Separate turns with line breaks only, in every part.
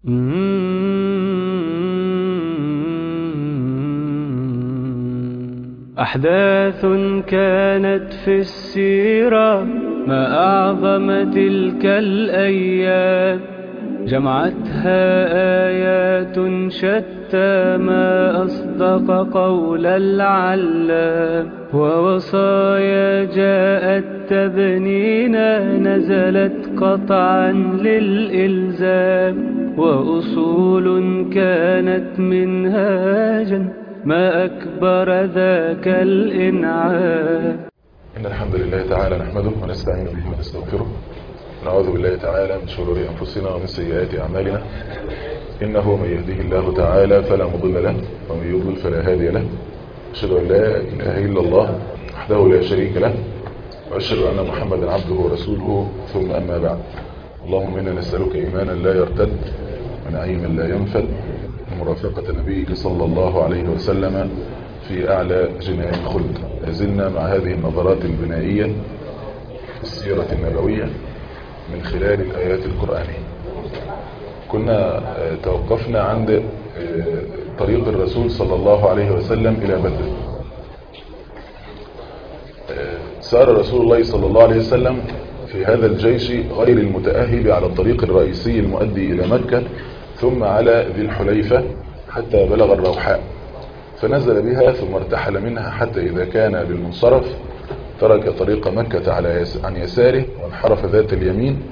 أحداث كانت في السيرة ما أعظم تلك الأيام جمعتها آيات شتى ما أصدق قول العلام ووصايا جاءت تبنينا نزلت قطعا للإلزام وأصول كانت منهاجا ما أكبر ذاك الإنعام
إن الحمد لله تعالى نحمده ونستعين به ونستغفره نعوذ بالله تعالى من شرور أنفسنا ومن سيئات أعمالنا إنه من يهده الله تعالى فلا مضل له ومن يضلل فلا هادي له أشهد أن لا إله إلا الله وحده لا شريك له وأشهد أن محمدا عبده ورسوله ثم أما بعد اللهم إنا نسألك إيمانا لا يرتد ونعيما لا ينفد ومرافقة نبيك صلى الله عليه وسلم في أعلى جنان الخلد لازلنا مع هذه النظرات البنائية في السيرة النبوية من خلال الآيات القرآنية كنا توقفنا عند طريق الرسول صلى الله عليه وسلم إلى بدر سار رسول الله صلى الله عليه وسلم في هذا الجيش غير المتأهب على الطريق الرئيسي المؤدي إلى مكة ثم على ذي الحليفة حتى بلغ الروحاء فنزل بها ثم ارتحل منها حتى إذا كان بالمنصرف ترك طريق مكة على يس... عن يساره وانحرف ذات اليمين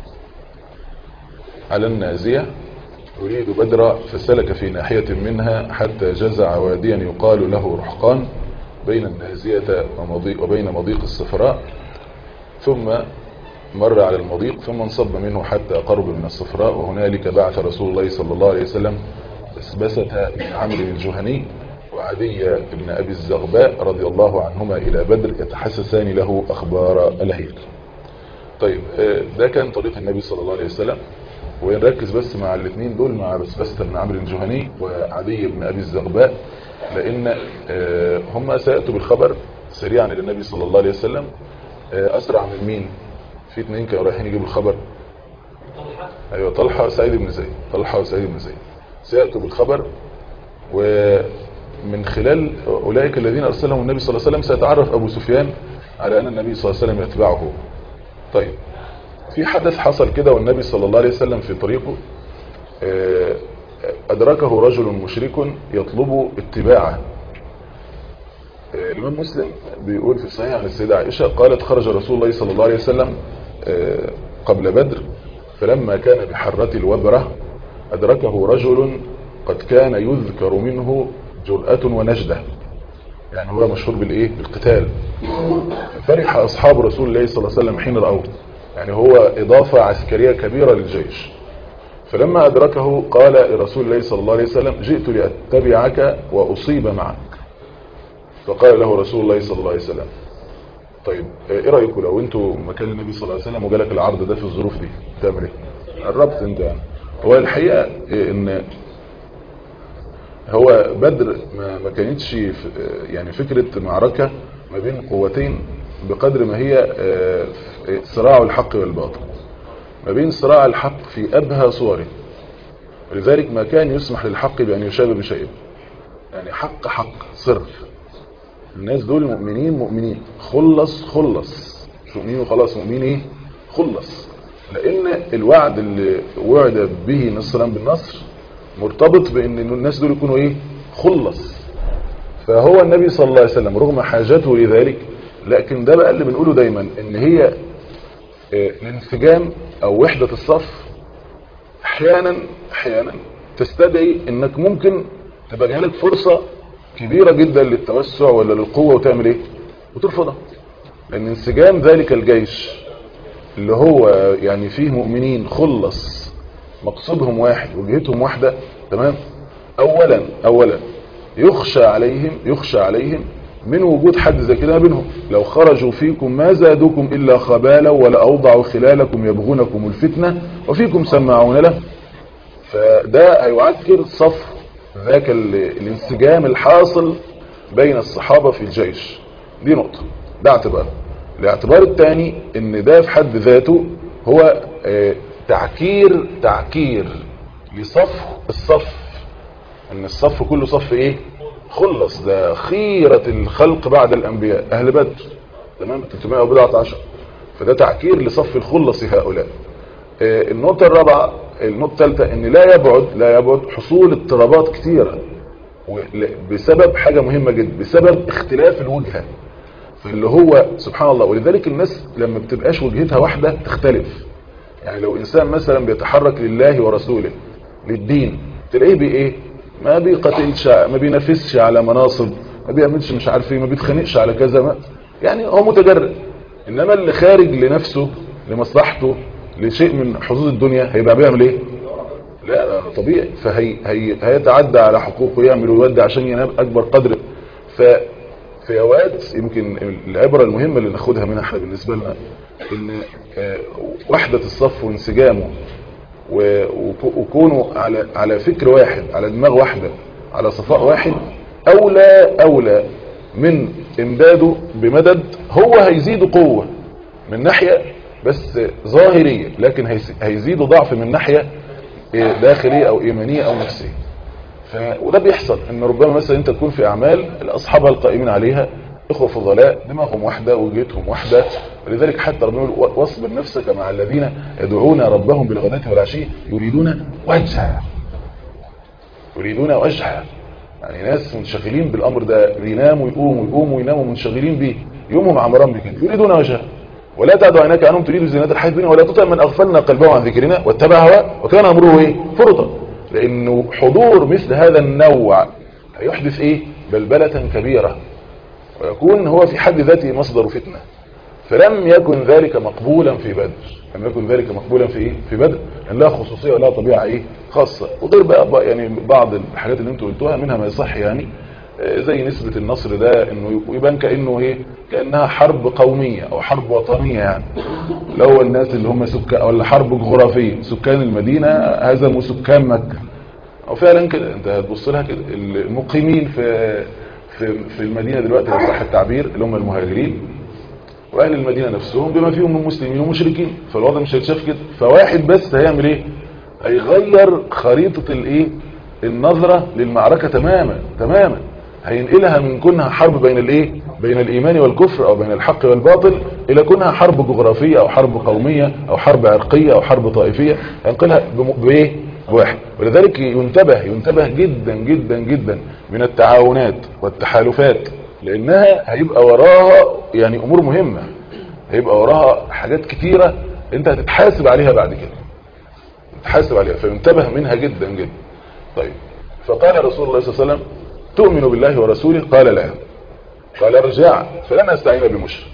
على النازية يريد بدر فسلك في ناحية منها حتى جزع واديا يقال له رحقان بين النازية ومضيق وبين مضيق الصفراء ثم مر على المضيق ثم انصب منه حتى قرب من الصفراء وهنالك بعث رسول الله صلى الله عليه وسلم بسبسة بن عمرو الجهني وعدي بن أبي الزغباء رضي الله عنهما إلى بدر يتحسسان له أخبار الهير طيب ده كان طريق النبي صلى الله عليه وسلم ونركز بس مع الاثنين دول مع بسبسة بن عمرو الجهني وعدي بن أبي الزغباء لأن هم سيأتوا بالخبر سريعا إلى النبي صلى الله عليه وسلم أسرع من مين في اثنين كانوا رايحين يجيبوا الخبر ايوه طلحه وسعيد بن زيد طلحه وسعيد بن زيد سياتوا بالخبر ومن خلال اولئك الذين ارسلهم النبي صلى الله عليه وسلم سيتعرف ابو سفيان على ان النبي صلى الله عليه وسلم يتبعه طيب في حدث حصل كده والنبي صلى الله عليه وسلم في طريقه ادركه رجل مشرك يطلب اتباعه الإمام مسلم بيقول في الصحيح عن السيدة عائشة قالت خرج رسول الله صلى الله عليه وسلم قبل بدر فلما كان بحرة الوبرة أدركه رجل قد كان يذكر منه جرأة ونجدة يعني هو مشهور بالإيه بالقتال فرح أصحاب رسول الله صلى الله عليه وسلم حين رأوه يعني هو إضافة عسكرية كبيرة للجيش فلما أدركه قال لرسول الله صلى الله عليه وسلم جئت لأتبعك وأصيب معك فقال له رسول الله صلى الله عليه وسلم طيب ايه رايكم لو انتوا مكان النبي صلى الله عليه وسلم وجالك العرض ده في الظروف دي تعمل ايه قربت انت يعني هو الحقيقه ان هو بدر ما, ما كانتش يعني فكره معركه ما بين قوتين بقدر ما هي صراع الحق والباطل ما بين صراع الحق في ابهى صوره ولذلك ما كان يسمح للحق بان يشاب بشيء يعني حق حق صرف الناس دول مؤمنين مؤمنين خلص خلص مش مؤمنين وخلاص مؤمنين ايه خلص لان الوعد اللي وعد به نصرا بالنصر مرتبط بان الناس دول يكونوا ايه خلص فهو النبي صلى الله عليه وسلم رغم حاجته لذلك لكن ده بقى اللي بنقوله دايما ان هي الانسجام او وحدة الصف احيانا احيانا تستدعي انك ممكن تبقى جالك فرصة كبيرة جدا للتوسع ولا للقوة وتعمل ايه وترفضها لان انسجام ذلك الجيش اللي هو يعني فيه مؤمنين خلص مقصودهم واحد وجهتهم واحدة تمام اولا اولا يخشى عليهم يخشى عليهم من وجود حد زي كده بينهم لو خرجوا فيكم ما زادوكم الا خبالا ولا اوضعوا خلالكم يبغونكم الفتنة وفيكم سماعون له فده هيعكر صف ذاك الانسجام الحاصل بين الصحابة في الجيش دي نقطة ده اعتبار الاعتبار الثاني ان ده في حد ذاته هو تعكير تعكير لصف الصف ان الصف كله صف ايه خلص ده خيرة الخلق بعد الانبياء اهل بدر تمام 314 فده تعكير لصف الخلص هؤلاء آه، النقطة الرابعة النقطة الثالثة ان لا يبعد لا يبعد حصول اضطرابات كثيرة ول- بسبب حاجة مهمة جدا بسبب اختلاف الوجهة فاللي هو سبحان الله ولذلك الناس لما بتبقاش وجهتها واحدة تختلف يعني لو انسان مثلا بيتحرك لله ورسوله للدين تلاقيه بايه ما بيقاتلش ما بينافسش على مناصب ما بيعملش مش عارف ايه ما بيتخانقش على كذا ما يعني هو متجرد انما اللي خارج لنفسه لمصلحته لشيء من حظوظ الدنيا هيبقى بيعمل ايه لا لا، طبيعي فهي هي هيتعدى على حقوقه يعمل ويودي عشان ينال اكبر قدر ف في اوقات يمكن العبره المهمه اللي ناخدها منها احنا بالنسبه لنا ان آه، وحده الصف وانسجامه و- وك- وكونه على على فكر واحد على دماغ واحده على صفاء واحد اولى اولى من امداده بمدد هو هيزيد قوه من ناحيه بس ظاهريه لكن هيس- هيزيد ضعف من ناحيه إيه، داخليه او ايمانيه او نفسيه ف... وده بيحصل ان ربما مثلا انت تكون في اعمال اصحابها القائمين عليها اخوه فضلاء دماغهم واحده وجهتهم واحده ولذلك حتى ربنا يقول واصبر نفسك مع الذين يدعون ربهم بالغداة والعشي يريدون وجهه يريدون وجهه يعني ناس منشغلين بالامر ده بيناموا يقوموا يقوموا يناموا منشغلين بيه يومهم عمران بكده يريدون وجهه ولا تعد عيناك عنهم تريد زينات الحياه الدنيا ولا تطع من اغفلنا قلبه عن ذكرنا واتبع هواه وكان امره ايه فرطا لانه حضور مثل هذا النوع هيحدث ايه بلبله كبيره ويكون هو في حد ذاته مصدر فتنه فلم يكن ذلك مقبولا في بدر لم يكن ذلك مقبولا في ايه في بدر لان لها خصوصيه ولها طبيعه ايه خاصه وغير بقى, بقى يعني بعض الحاجات اللي انتوا قلتوها منها ما يصح يعني آه، زي نسبة النصر ده انه يبان كانه ايه كانها حرب قومية او حرب وطنية يعني لو هو الناس اللي هم سكان ولا حرب جغرافية سكان المدينة هزموا سكان مكة او فعلا كده انت هتبص لها كده المقيمين في في في المدينة دلوقتي لو صح التعبير اللي هم المهاجرين واهل المدينة نفسهم بما فيهم من مسلمين ومشركين فالوضع مش هيتشاف كده فواحد بس هيعمل ايه هيغير خريطة الايه النظرة للمعركة تماما تماما هينقلها من كونها حرب بين الايه بين الايمان والكفر او بين الحق والباطل الى كونها حرب جغرافية او حرب قومية او حرب عرقية او حرب طائفية هينقلها بم- بايه بواحد ولذلك ينتبه ينتبه جدا جدا جدا من التعاونات والتحالفات لانها هيبقى وراها يعني امور مهمة هيبقى وراها حاجات كتيرة انت هتتحاسب عليها بعد كده تحاسب عليها فينتبه منها جدا جدا طيب فقال رسول الله صلى الله عليه وسلم تؤمن بالله ورسوله قال لا قال ارجع فلن استعين بمشرك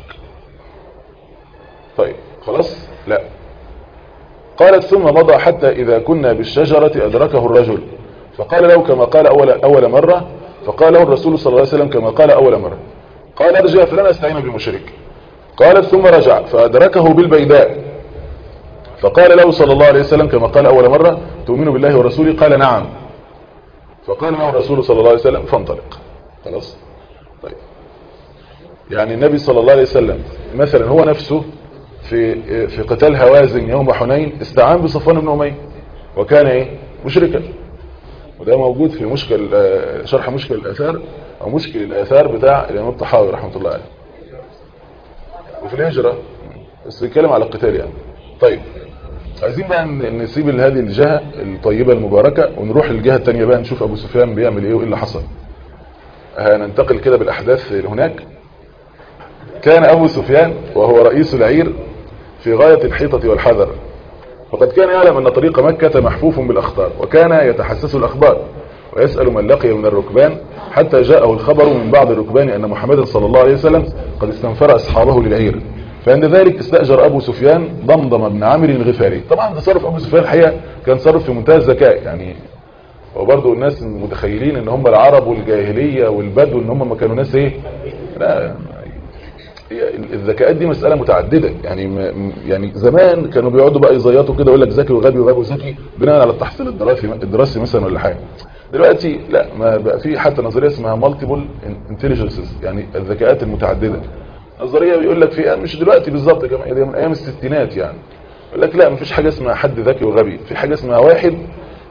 طيب خلاص لا قالت ثم مضى حتى إذا كنا بالشجرة أدركه الرجل فقال له كما قال أول, أول مرة فقال له الرسول صلى الله عليه وسلم كما قال أول مرة قال ارجع فلن استعين بمشرك قالت ثم رجع فأدركه بالبيداء فقال له صلى الله عليه وسلم كما قال أول مرة تؤمن بالله ورسوله قال نعم فقال له الرسول صلى الله عليه وسلم فانطلق خلاص طيب يعني النبي صلى الله عليه وسلم مثلا هو نفسه في في قتال هوازن يوم حنين استعان بصفوان بن أمية وكان ايه مشركا وده موجود في مشكل آه، شرح مشكل الآثار أو مشكل الآثار بتاع الإمام الطحاوي رحمة الله عليه وفي الهجرة بس بيتكلم على القتال يعني طيب عايزين بقى ن- نسيب هذه الجهة الطيبة المباركة ونروح للجهة التانية بقى نشوف أبو سفيان بيعمل إيه وإيه اللي حصل هننتقل كده بالأحداث هناك كان أبو سفيان وهو رئيس العير في غاية الحيطة والحذر وقد كان يعلم أن طريق مكة محفوف بالأخطار وكان يتحسس الأخبار ويسأل من لقي من الركبان حتى جاءه الخبر من بعض الركبان أن محمدا صلى الله عليه وسلم قد استنفر أصحابه للعير فعند ذلك استأجر أبو سفيان ضمضم بن عامر الغفاري طبعا تصرف أبو سفيان الحقيقة كان تصرف في منتهى الذكاء يعني وبرضه الناس متخيلين ان هم العرب والجاهلية والبدو ان هم ما كانوا ناس ايه لا هي الذكاءات دي مسألة متعددة يعني م- يعني زمان كانوا بيقعدوا بقى يزيطوا كده يقول لك ذكي وغبي وغبي وذكي بناء على التحصيل الدراسي الدراسي مثلا ولا حاجة دلوقتي لا ما بقى في حتى نظرية اسمها مالتيبل انتليجنسز يعني الذكاءات المتعددة نظرية بيقول لك فيها مش دلوقتي بالظبط يا جماعة دي من ايام الستينات يعني يقول لك لا مفيش حاجة اسمها حد ذكي وغبي في حاجة اسمها واحد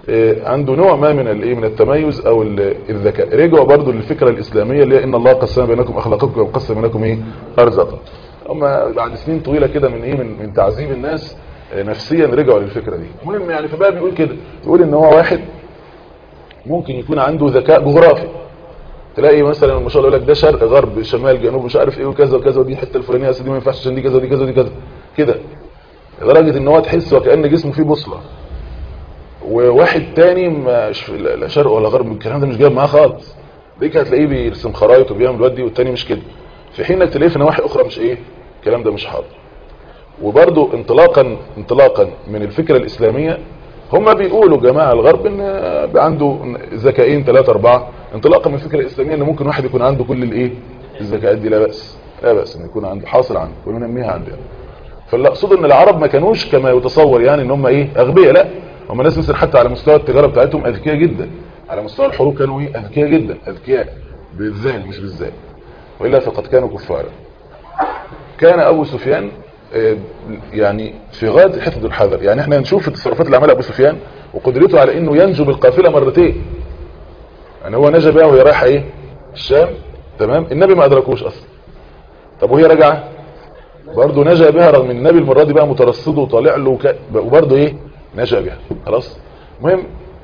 آه، عنده نوع ما من الايه من التميز او ال- الذكاء رجعوا برضو للفكره الاسلاميه اللي هي ان الله قسم بينكم اخلاقكم وقسم بينكم ايه ارزاقا هم بعد سنين طويله كده من ايه من, من تعذيب الناس آه، نفسيا رجعوا للفكره دي المهم يعني فبقى بيقول كده بيقول ان هو واحد ممكن يكون عنده ذكاء جغرافي تلاقي مثلا ما شاء الله يقول لك ده شرق غرب شمال جنوب مش عارف ايه وكذا وكذا ودي الحته الفلانيه أصل دي ما ينفعش عشان دي كذا ودي كذا ودي كذا كده لدرجه ان هو تحس وكأن جسمه فيه بوصله وواحد تاني مش لا لا شرق ولا غرب الكلام ده مش جايب معاه خالص ديك هتلاقيه بيرسم خرايط وبيعمل ودي والتاني مش كده في حين انك تلاقيه في نواحي اخرى مش ايه الكلام ده مش حاضر وبرضو انطلاقا انطلاقا من الفكره الاسلاميه هم بيقولوا جماعه الغرب ان عنده ذكائين ثلاثه اربعه انطلاقا من الفكره الاسلاميه ان ممكن واحد يكون عنده كل الايه الذكاءات دي لا باس لا باس ان يكون عنده حاصل عنده وننميها عنده يعني. فاللي اقصده ان العرب ما كانوش كما يتصور يعني ان هم ايه اغبياء لا هم ناس مثلا حتى على مستوى التجاره بتاعتهم اذكياء جدا على مستوى الحروب كانوا ايه اذكياء جدا اذكياء بالذال مش بالذال والا فقد كانوا كفارا كان ابو سفيان آه، يعني في غايه حفظ الحذر يعني احنا نشوف التصرفات اللي عملها ابو سفيان وقدرته على انه ينجو بالقافله مرتين يعني هو نجا بها وهي رايحه ايه الشام تمام النبي ما ادركوش اصلا طب وهي راجعه برضه نجا بها رغم ان النبي المره دي بقى مترصد وطالع له وك... وبرضه ايه نجا بها خلاص المهم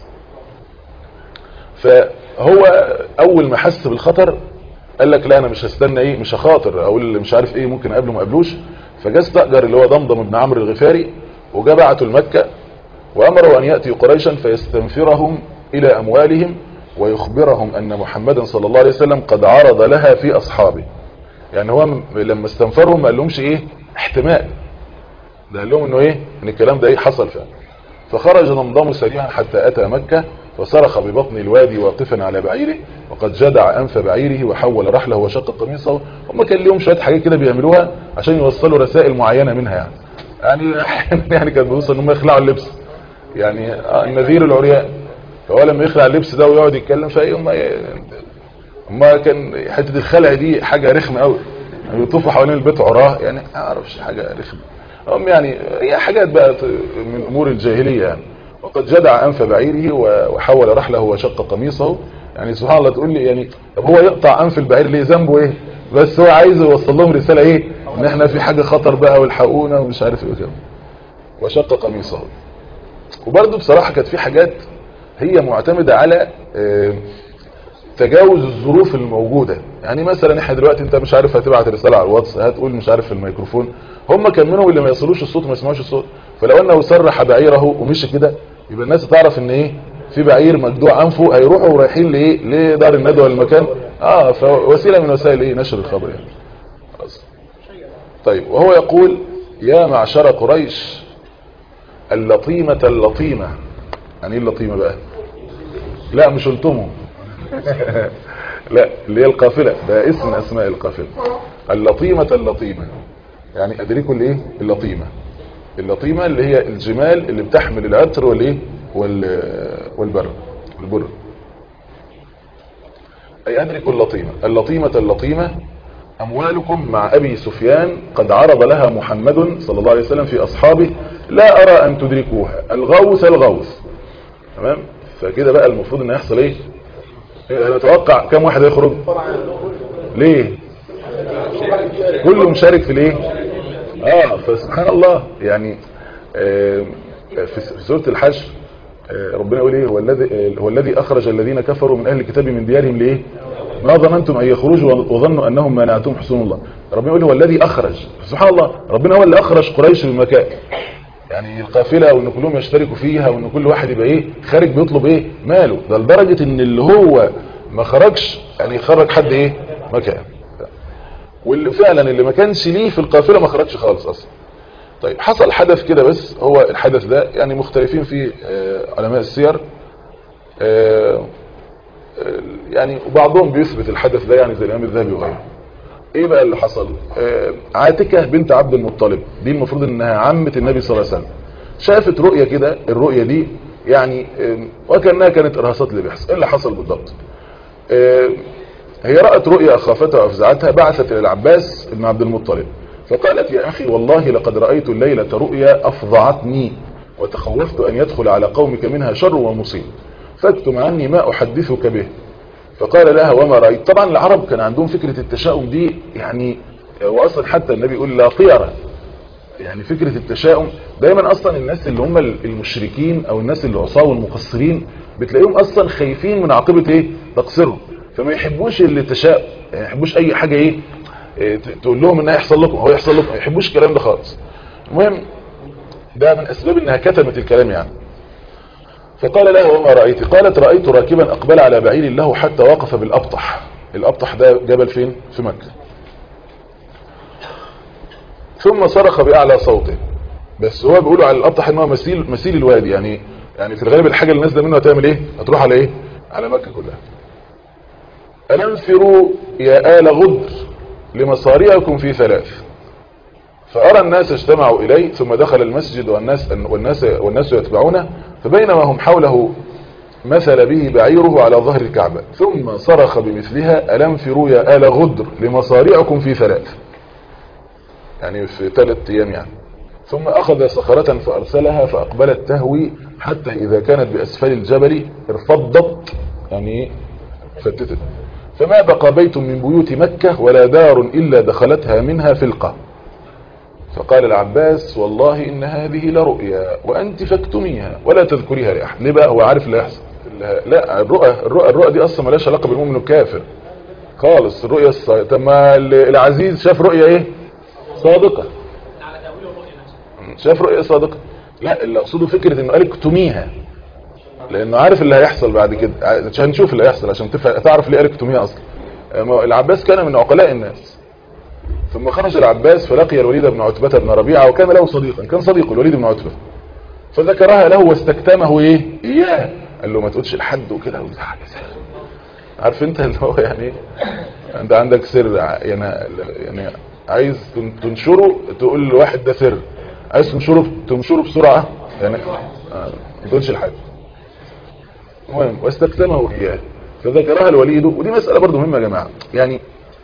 فهو اول ما حس بالخطر قال لك لا انا مش هستنى ايه مش هخاطر اقول اللي مش عارف ايه ممكن اقابله ما اقابلوش فجاء استاجر اللي هو ضمضم بن عمرو الغفاري وجاء بعته لمكه وامره ان ياتي قريشا فيستنفرهم الى اموالهم ويخبرهم ان محمدا صلى الله عليه وسلم قد عرض لها في اصحابه يعني هو م- لما استنفرهم ما قالهمش ايه احتمال ده قال لهم انه ايه ان الكلام ده ايه حصل فعلا فخرج ضمضم سريعا حتى اتى مكة وصرخ ببطن الوادي واقفا على بعيره وقد جدع انف بعيره وحول رحله وشق قميصه هم كان لهم شويه حاجات كده بيعملوها عشان يوصلوا رسائل معينه منها يعني يعني احيانا يعني كان بيوصل ان هم يخلعوا اللبس يعني آه، النذير العريان فهو لما يخلع اللبس ده ويقعد يتكلم فايه هم ما كان حته الخلع دي حاجه رخمه قوي يعني يطوفوا حوالين البيت عراه يعني ما اعرفش حاجه رخمه هم يعني هي حاجات بقى من امور الجاهليه يعني وقد جدع انف بعيره وحول رحله وشق قميصه يعني سبحان الله تقول لي يعني طب هو يقطع انف البعير ليه ذنبه ايه بس هو عايز يوصل لهم رساله ايه ان احنا في حاجه خطر بقى والحقونا ومش عارف ايه كده وشق قميصه وبرده بصراحه كانت في حاجات هي معتمده على آه تجاوز الظروف الموجودة يعني مثلا احنا دلوقتي انت مش عارف هتبعت رسالة على الواتس هتقول مش عارف في الميكروفون هم كان منهم اللي ما يصلوش الصوت ما يسمعوش الصوت فلو انه سرح بعيره ومشي كده يبقى الناس تعرف ان ايه في بعير مجدوع انفه هيروحوا رايحين لايه لدار الندوه المكان اه فوسيله من وسائل ايه نشر الخبر يعني خلاص طيب وهو يقول يا معشر قريش اللطيمة اللطيمة يعني ايه اللطيمة بقى لا مش انتموا لا اللي هي القافلة ده اسم اسماء القافلة اللطيمة اللطيمة يعني ادريكوا الايه اللطيمة اللطيمة اللي هي الجمال اللي بتحمل العطر والايه والبر البر اي ادركوا اللطيمة اللطيمة اللطيمة اموالكم مع ابي سفيان قد عرض لها محمد صلى الله عليه وسلم في اصحابه لا ارى ان تدركوها الغوث الغوث تمام فكده بقى المفروض ان يحصل ايه انا اتوقع كم واحد يخرج ليه كله مشارك في الايه اه فسبحان الله يعني آه في سوره الحشر آه ربنا يقول ايه هو الذي هو الذي اخرج الذين كفروا من اهل الكتاب من ديارهم لايه ما ظننتم ان يخرجوا وظنوا انهم منعتهم حصون الله ربنا يقول هو الذي اخرج سبحان الله ربنا هو اللي اخرج قريش من مكان يعني القافلة وان كلهم يشتركوا فيها وان كل واحد يبقى ايه خارج بيطلب ايه ماله ده لدرجة ان اللي هو ما خرجش يعني يخرج حد ايه مكان واللي فعلا اللي ما كانش ليه في القافلة ما خرجش خالص اصلا طيب حصل حدث كده بس هو الحدث ده يعني مختلفين فيه آه علماء السير آه يعني وبعضهم بيثبت الحدث ده يعني زي الامام الذهبي وغيره ايه بقى اللي حصل آه عاتكة بنت عبد المطلب دي المفروض انها عمة النبي صلى الله عليه وسلم شافت رؤية كده الرؤية دي يعني آه وكأنها كانت ارهاصات اللي بيحصل ايه اللي حصل بالضبط آه هي رأت رؤية اخافتها وافزعتها بعثت الى العباس بن عبد المطلب فقالت يا اخي والله لقد رأيت الليلة رؤيا افظعتني وتخوفت أن يدخل على قومك منها شر ومصيب فاكتم عني ما أحدثك به فقال لها وما رأيت طبعا العرب كان عندهم فكرة التشاؤم دي يعني وأصلا حتى النبي يقول لا طيرة يعني فكرة التشاؤم دايما أصلا الناس اللي هم المشركين أو الناس اللي عصاه والمقصرين بتلاقيهم أصلا خايفين من عاقبة إيه تقصيرهم فما يحبوش اللي تشاؤم يعني ما يحبوش أي حاجة إيه إيه، تقول لهم انها يحصل لكم هو يحصل لكم ما يحبوش الكلام ده خالص المهم ده من اسباب انها كتمت الكلام يعني فقال لها وما رأيت قالت رأيت راكبا أقبل على بعير له حتى وقف بالأبطح الأبطح ده جبل فين في مكة ثم صرخ بأعلى صوته بس هو بيقولوا على الأبطح ان هو مسيل, مسيل الوادي يعني يعني في الغالب الحاجة اللي نازله منه هتعمل ايه هتروح على ايه على مكة كلها أننفروا يا آل غدر لمصاريعكم في ثلاث فأرى الناس اجتمعوا إليه ثم دخل المسجد والناس, والناس, والناس يتبعونه فبينما هم حوله مثل به بعيره على ظهر الكعبة ثم صرخ بمثلها ألنفروا يا آل غدر لمصاريعكم في ثلاث يعني في ثلاث أيام يعني ثم أخذ صخرة فأرسلها فأقبلت تهوي حتى إذا كانت بأسفل الجبل ارفضت يعني فتتت فما بقى بيت من بيوت مكة ولا دار إلا دخلتها منها فلقة فقال العباس والله إن هذه لرؤيا وأنت فاكتميها ولا تذكريها لأحد ليه بقى هو عارف اللي هيحصل لا الرؤى الرؤى الرؤى دي أصلا ملهاش علاقة بالمؤمن الكافر خالص الرؤيا الص... طب ما العزيز شاف رؤيا ايه صادقة شاف رؤيا صادقة لا اللي اقصده فكرة انه قال اكتميها لانه عارف اللي هيحصل بعد كده عشان نشوف اللي هيحصل عشان تعرف ليه قال اكتميها اصلا العباس كان من عقلاء الناس ثم خرج العباس فلقي الوليد بن عتبة بن ربيعة وكان له صديقا كان صديق الوليد بن عتبة فذكرها له واستكتمه ايه اياه قال له ما تقولش لحد وكده عارف انت اللي هو يعني انت عندك سر يعني يعني عايز تنشره تقول لواحد ده سر عايز تنشره تنشره بسرعة يعني ما تقولش لحد المهم واستكتمه اياه فذكرها الوليد ودي مسألة برضو مهمة يا جماعة يعني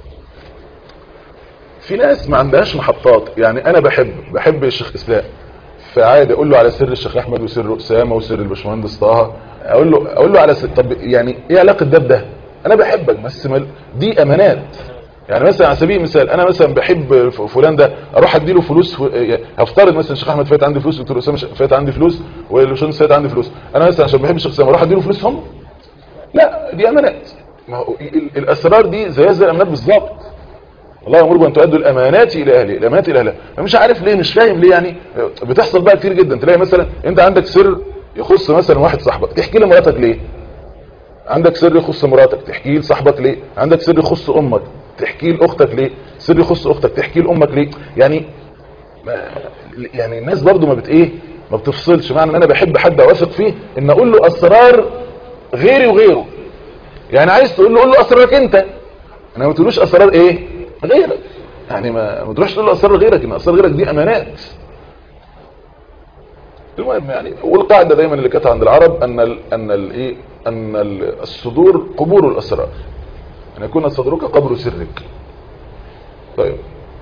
في ناس ما عندهاش محطات يعني انا بحب بحب الشيخ اسلام فعادي اقول له على سر الشيخ احمد وسر اسامه وسر الباشمهندس طه اقول له اقول له على سر طب يعني ايه علاقه ده بده انا بحبك بس دي امانات يعني مثلا على سبيل المثال انا مثلا بحب فلان ده اروح ادي له فلوس هفترض مثلا الشيخ احمد فات عندي فلوس دكتور اسامه فات عندي فلوس والباشمهندس فات عندي فلوس انا مثلا عشان بحب الشيخ اسامه اروح ادي له فلوسهم لا دي امانات ما هو الاسرار دي زي زي الامانات بالظبط والله يامركم ان تؤدوا الامانات الى اهلها الامانات الى اهلها مش عارف ليه مش فاهم ليه يعني بتحصل بقى كتير جدا تلاقي مثلا انت عندك سر يخص مثلا واحد صاحبك تحكي لمراتك ليه عندك سر يخص مراتك تحكيه لصاحبك ليه عندك سر يخص امك تحكيه لاختك ليه سر يخص اختك تحكيه لامك ليه يعني ما يعني الناس برضو ما بت ايه ما بتفصلش معنى ان انا بحب حد اوثق فيه ان اقول له اسرار غيري وغيره يعني عايز تقول له قول له اسرارك انت انا ما تقولوش اسرار ايه غيرك يعني ما ما تروحش تقول له اسرار غيرك ان اسرار غيرك دي امانات المهم يعني والقاعده دايما اللي كانت عند العرب ان ال ان الايه ان الصدور قبور الاسرار ان يكون صدرك قبر سرك طيب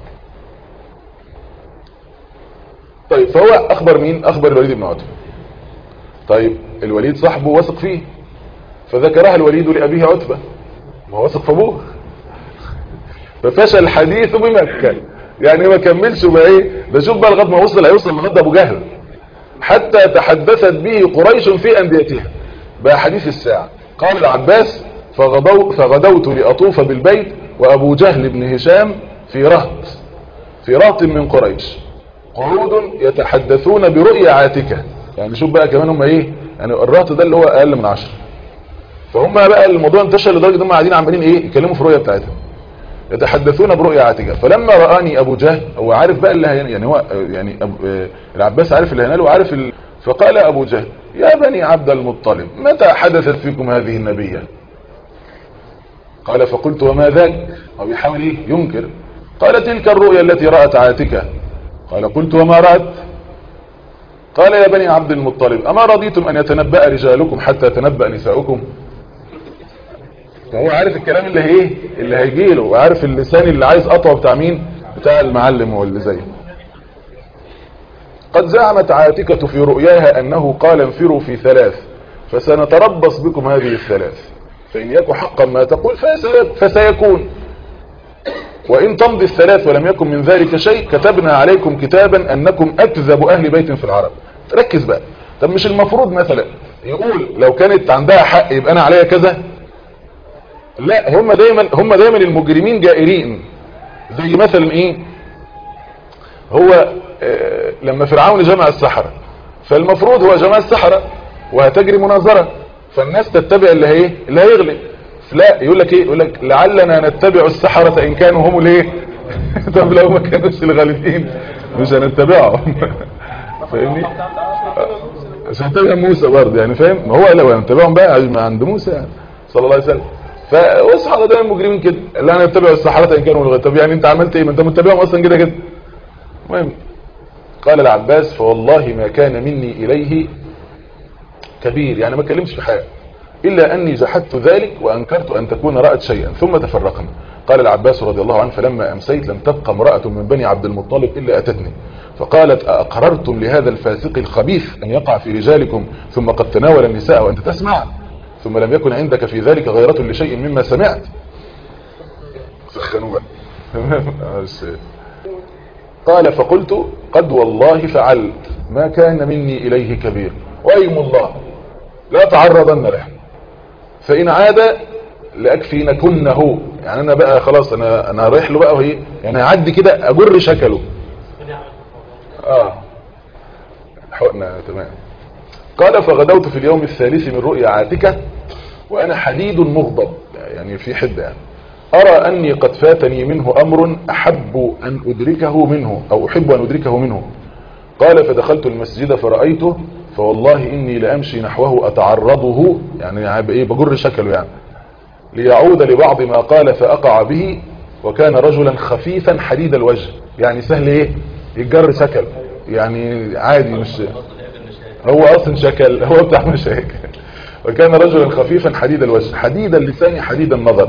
طيب فهو اخبر مين اخبر الوليد بن عتبه طيب الوليد صاحبه وثق فيه فذكرها الوليد لابيه عتبه ما هو وثق في ابوه ففشل الحديث بمكة يعني ما كملش بقى ايه ده شوف بقى لغايه ما وصل هيوصل لغايه ابو جهل حتى تحدثت به قريش في انديتها بقى حديث الساعه قال العباس فغدو فغدوت لاطوف بالبيت وابو جهل بن هشام في رهط في رهط من قريش قعود يتحدثون برؤيا عاتكه يعني شوف بقى كمان هم ايه يعني الرهط ده اللي هو اقل من عشر فهم بقى الموضوع انتشر لدرجه ان هم قاعدين عمالين ايه يتكلموا في الرؤيا بتاعتهم يتحدثون برؤيا عاتكة فلما رآني أبو جهل هو عارف بقى اللي هين يعني هو يعني أبو العباس عارف اللي هيناله وعارف ال... فقال أبو جهل يا بني عبد المطلب متى حدثت فيكم هذه النبية قال فقلت وما ذاك هو بيحاول ايه ينكر قال تلك الرؤيا التي رأت عاتكة قال قلت وما رأت قال يا بني عبد المطلب أما رضيتم أن يتنبأ رجالكم حتى يتنبأ نساؤكم فهو عارف الكلام اللي ايه اللي هيجي له وعارف اللسان اللي عايز قطوه بتاع مين بتاع المعلم واللي زيه قد زعمت عاتكة في رؤياها أنه قال انفروا في ثلاث فسنتربص بكم هذه الثلاث فإن يكن حقا ما تقول فسيكون وإن تمضي الثلاث ولم يكن من ذلك شيء كتبنا عليكم كتابا أنكم أكذب أهل بيت في العرب ركز بقى طب مش المفروض مثلا يقول لو كانت عندها حق يبقى أنا عليا كذا لا هم دايما هم دايما المجرمين جائرين زي مثلا ايه هو آه لما فرعون جمع السحرة فالمفروض هو جمع السحرة وهتجري مناظرة فالناس تتبع اللي هي اللي هيغلب لا يقول لك ايه يقول لك لعلنا نتبع السحرة ان كانوا هم الايه طب لو ما كانوش الغالبين مش هنتبعهم فاهمني مش هنتبع موسى برضه يعني فاهم ما هو لو هنتبعهم بقى عند موسى يعني صلى الله عليه وسلم فالصحابه دايما المجرمين كده اللي انا اتبع السحرة ان كانوا الغالبين طب يعني انت عملت ايه ما انت متبعهم اصلا كده كده المهم قال العباس فوالله ما كان مني اليه كبير يعني ما اتكلمش في حاجه إلا أني جحدت ذلك وأنكرت أن تكون رأت شيئا ثم تفرقنا قال العباس رضي الله عنه فلما أمسيت لم تبقى امرأة من بني عبد المطلب إلا أتتني فقالت أقررتم لهذا الفاسق الخبيث أن يقع في رجالكم ثم قد تناول النساء وأنت تسمع ثم لم يكن عندك في ذلك غيرة لشيء مما سمعت سخنوا قال فقلت قد والله فعلت ما كان مني إليه كبير وأيم الله لا تعرضن له فإن عاد لأكفينكنه يعني أنا بقى خلاص أنا أنا رايح له بقى وهي يعني هعدي كده أجر شكله آه حقنا تمام قال فغدوت في اليوم الثالث من رؤيا عاتكة وأنا حديد مغضب يعني في حدة يعني أرى أني قد فاتني منه أمر أحب أن أدركه منه أو أحب أن أدركه منه قال فدخلت المسجد فرأيته فوالله إني لأمشي نحوه أتعرضه يعني إيه بجر شكله يعني ليعود لبعض ما قال فأقع به وكان رجلا خفيفا حديد الوجه يعني سهل إيه يتجر شكل يعني عادي مش هو أصلا شكل هو بتاع مشاكل وكان رجلا خفيفا حديد الوجه حديد اللسان حديد النظر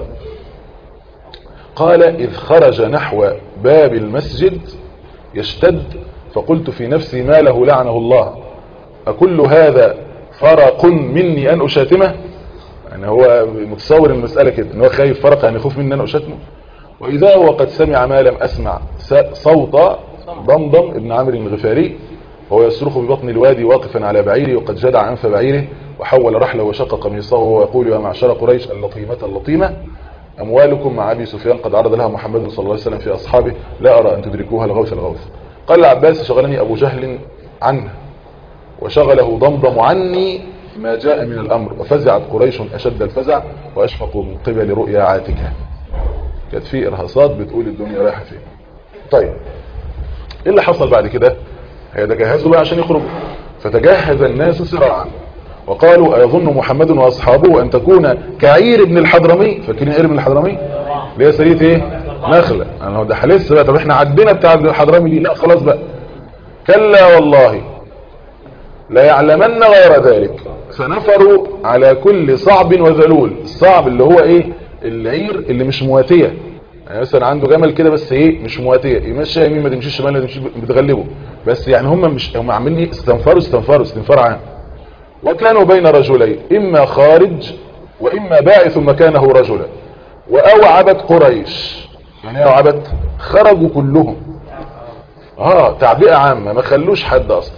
قال إذ خرج نحو باب المسجد يشتد فقلت في نفسي ما له لعنه الله أكل هذا فرق مني أن أشاتمه يعني هو متصور المسألة كده ان هو خايف فرق يعني يخوف مني أن أشاتمه وإذا هو قد سمع ما لم أسمع صوت ضمضم ابن عمرو الغفاري وهو يصرخ ببطن الوادي واقفا على بعيره وقد جدع أنف بعيره وحول رحله وشق قميصه وهو يقول يا معشر قريش اللطيمة اللطيمة أموالكم مع أبي سفيان قد عرض لها محمد صلى الله عليه وسلم في أصحابه لا أرى أن تدركوها الغوث الغوث قال العباس شغلني أبو جهل عنه وشغله ضمضم عني ما جاء من الأمر وفزعت قريش أشد الفزع وأشفقوا من قبل رؤيا عاتكة كانت في إرهاصات بتقول الدنيا رايحة فين طيب إيه اللي حصل بعد كده هيتجهزوا بقى عشان يخرجوا فتجهز الناس سراعا وقالوا أيظن محمد وأصحابه أن تكون كعير ابن الحضرمي فاكرين عير ابن الحضرمي اللي هي سرية ايه نخلة انا هو ده لسه بقى طب احنا عدينا بتاع ابن الحضرمي دي لا خلاص بقى كلا والله لا يعلمن غير ذلك فنفروا على كل صعب وذلول الصعب اللي هو ايه العير اللي مش مواتية يعني مثلا عنده جمل كده بس ايه مش مواتية يمشي يمين ما تمشيش شمال ما تمشيش بتغلبه بس يعني هم مش هم عاملين ايه استنفروا استنفروا استنفار عام وكانوا بين رجلين اما خارج واما باعث مكانه رجلا واوعبت قريش يعني ايه اوعبت خرجوا كلهم اه تعبئة عامة ما خلوش حد اصلا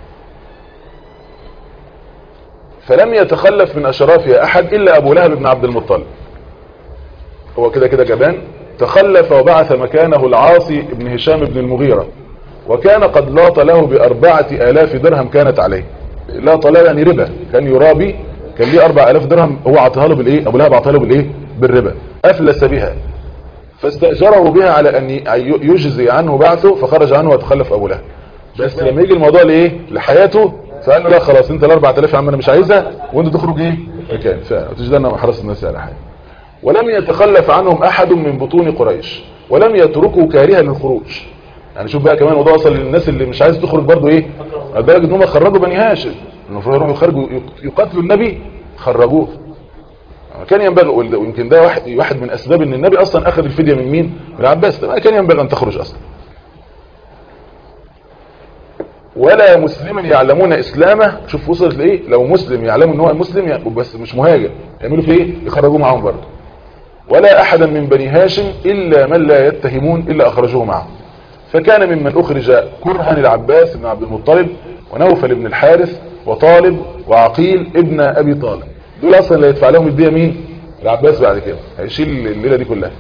فلم يتخلف من اشرافها احد الا ابو لهب بن عبد المطلب هو كده كده جبان تخلف وبعث مكانه العاصي بن هشام بن المغيرة وكان قد لاط له بأربعة آلاف درهم كانت عليه لاط له يعني ربا كان يرابي كان ليه أربع آلاف درهم هو عطاها له بالإيه أبو لهب عطاها له بالإيه بالربا أفلس بها فاستأجره بها على أن يجزي عنه بعثه فخرج عنه وتخلف أبو لهب بس لما يجي الموضوع لإيه لحياته فقال له لا خلاص انت الاربع تلاف يا عم انا مش عايزها وانت تخرج ايه مكان فتجدنا حرس الناس على حاجه ولم يتخلف عنهم احد من بطون قريش ولم يتركوا كارها للخروج يعني شوف بقى كمان الموضوع وصل للناس اللي مش عايز تخرج برضو ايه لدرجه ان هم خرجوا بني هاشم المفروض يروحوا يخرجوا يقاتلوا النبي خرجوه كان ينبغي ويمكن ده واحد واحد من اسباب ان النبي اصلا اخذ الفديه من مين من العباس ما كان ينبغي ان تخرج اصلا ولا مسلما يعلمون اسلامه شوف وصلت لايه لو مسلم يعلم ان هو مسلم يعني بس مش مهاجر يعملوا فيه ايه يخرجوه معاهم برضه ولا احدا من بني هاشم الا من لا يتهمون الا اخرجوه معهم فكان ممن اخرج كرها العباس بن عبد المطلب ونوفل بن الحارث وطالب وعقيل ابن ابي طالب دول اصلا اللي يدفع لهم الديه مين العباس بعد كده هيشيل الليله دي كلها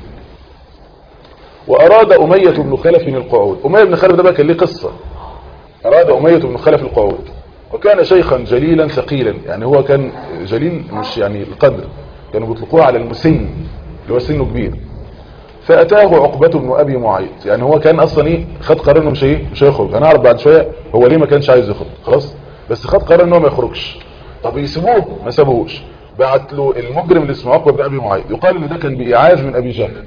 واراد اميه بن خلف القعود اميه بن خلف ده بقى كان ليه قصه اراد اميه بن خلف القعود وكان شيخا جليلا ثقيلا يعني هو كان جليل مش يعني القدر كانوا بيطلقوه على المسن اللي هو سنه كبير فاتاه عقبه بن ابي معيط يعني هو كان اصلا ايه خد قرار انه مش ايه مش هيخرج هنعرف بعد شويه هو ليه ما كانش عايز يخرج خلاص بس خد قرار ان هو ما يخرجش طب يسيبوه ما سابوهوش بعت له المجرم اللي اسمه عقبه بن ابي معيط يقال ان ده كان بايعاز من ابي جهل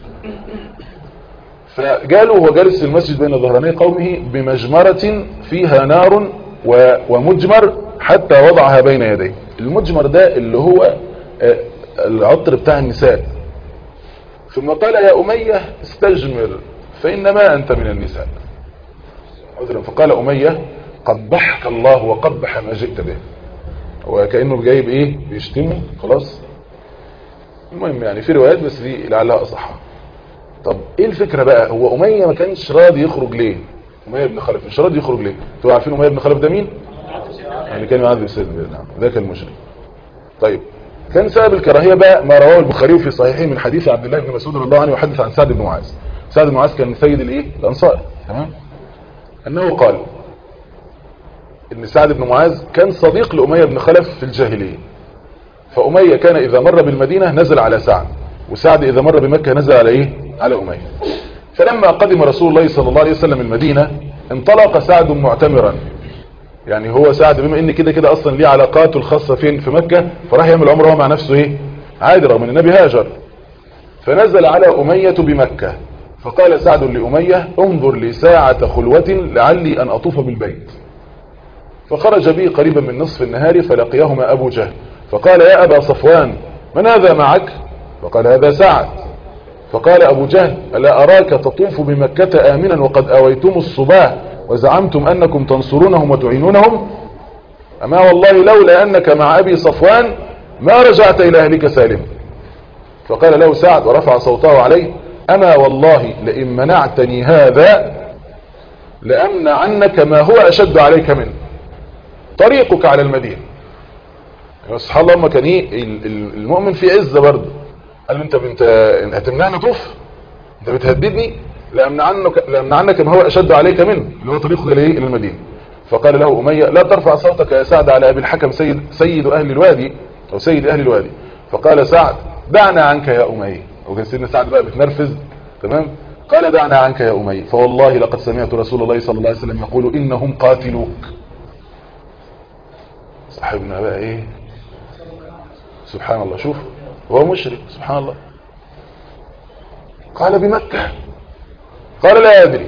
فجاله وهو جالس في المسجد بين ظهراني قومه بمجمرة فيها نار و- ومجمر حتى وضعها بين يديه المجمر ده اللي هو آه، العطر بتاع النساء ثم قال يا أمية استجمر فإنما أنت من النساء عذرا فقال أمية قبحك الله وقبح ما جئت به هو كأنه جايب ايه بيشتمه خلاص المهم يعني في روايات بس دي لعلها أصحها طب ايه الفكرة بقى هو أمية ما كانش راضي يخرج ليه أمية بن خلف مش راضي يخرج ليه انتوا عارفين أمية بن خلف ده مين اللي كان يعذب سيدنا نعم ذاك المشرك طيب كان سبب الكراهية بقى ما رواه البخاري في صحيحه من حديث عبد الله بن مسعود رضي الله عنه يحدث عن سعد بن معاذ سعد بن معاذ كان سيد الايه الانصار تمام انه قال ان سعد بن معاذ كان صديق لأمية بن خلف في الجاهلية فأمية كان إذا مر بالمدينة نزل على سعد وسعد إذا مر بمكة نزل على إيه على أمية فلما قدم رسول الله صلى الله عليه وسلم المدينة انطلق سعد معتمرا يعني هو سعد بما ان كده كده اصلا ليه علاقاته الخاصة فين في مكة فراح يعمل عمره هو مع نفسه ايه عادي رغم ان النبي هاجر فنزل على أمية بمكة فقال سعد لأمية انظر لي ساعة خلوة لعلي أن أطوف بالبيت فخرج به قريبا من نصف النهار فلقيهما أبو جهل فقال يا أبا صفوان من هذا معك فقال هذا سعد فقال أبو جهل ألا أراك تطوف بمكة آمنا وقد أويتم الصباح وزعمتم أنكم تنصرونهم وتعينونهم أما والله لولا أنك مع أبي صفوان ما رجعت إلى أهلك سالما فقال له سعد ورفع صوته عليه أما والله لئن منعتني هذا لأمنع عنك ما هو أشد عليك منه طريقك على المدينة يعني سبحان الله ما كان ايه ال- ال- المؤمن في عزة برضه قال له انت انت هتمنعني طوف انت بتهددني لأمنعنك لأمنعنك ما هو أشد عليك منه اللي هو طريقك إلى إيه؟ إلى المدينة فقال له أمية لا ترفع صوتك يا سعد على أبي الحكم سيد, سيد أهل الوادي أو سيد أهل الوادي فقال سعد دعنا عنك يا أمية وكان سيدنا سعد بقى بتنرفز تمام قال دعنا عنك يا أمية فوالله لقد سمعت رسول الله صلى الله عليه وسلم يقول إنهم قاتلوك صاحبنا بقى ايه سبحان الله شوف هو مشرك سبحان الله قال بمكة قال لا أدري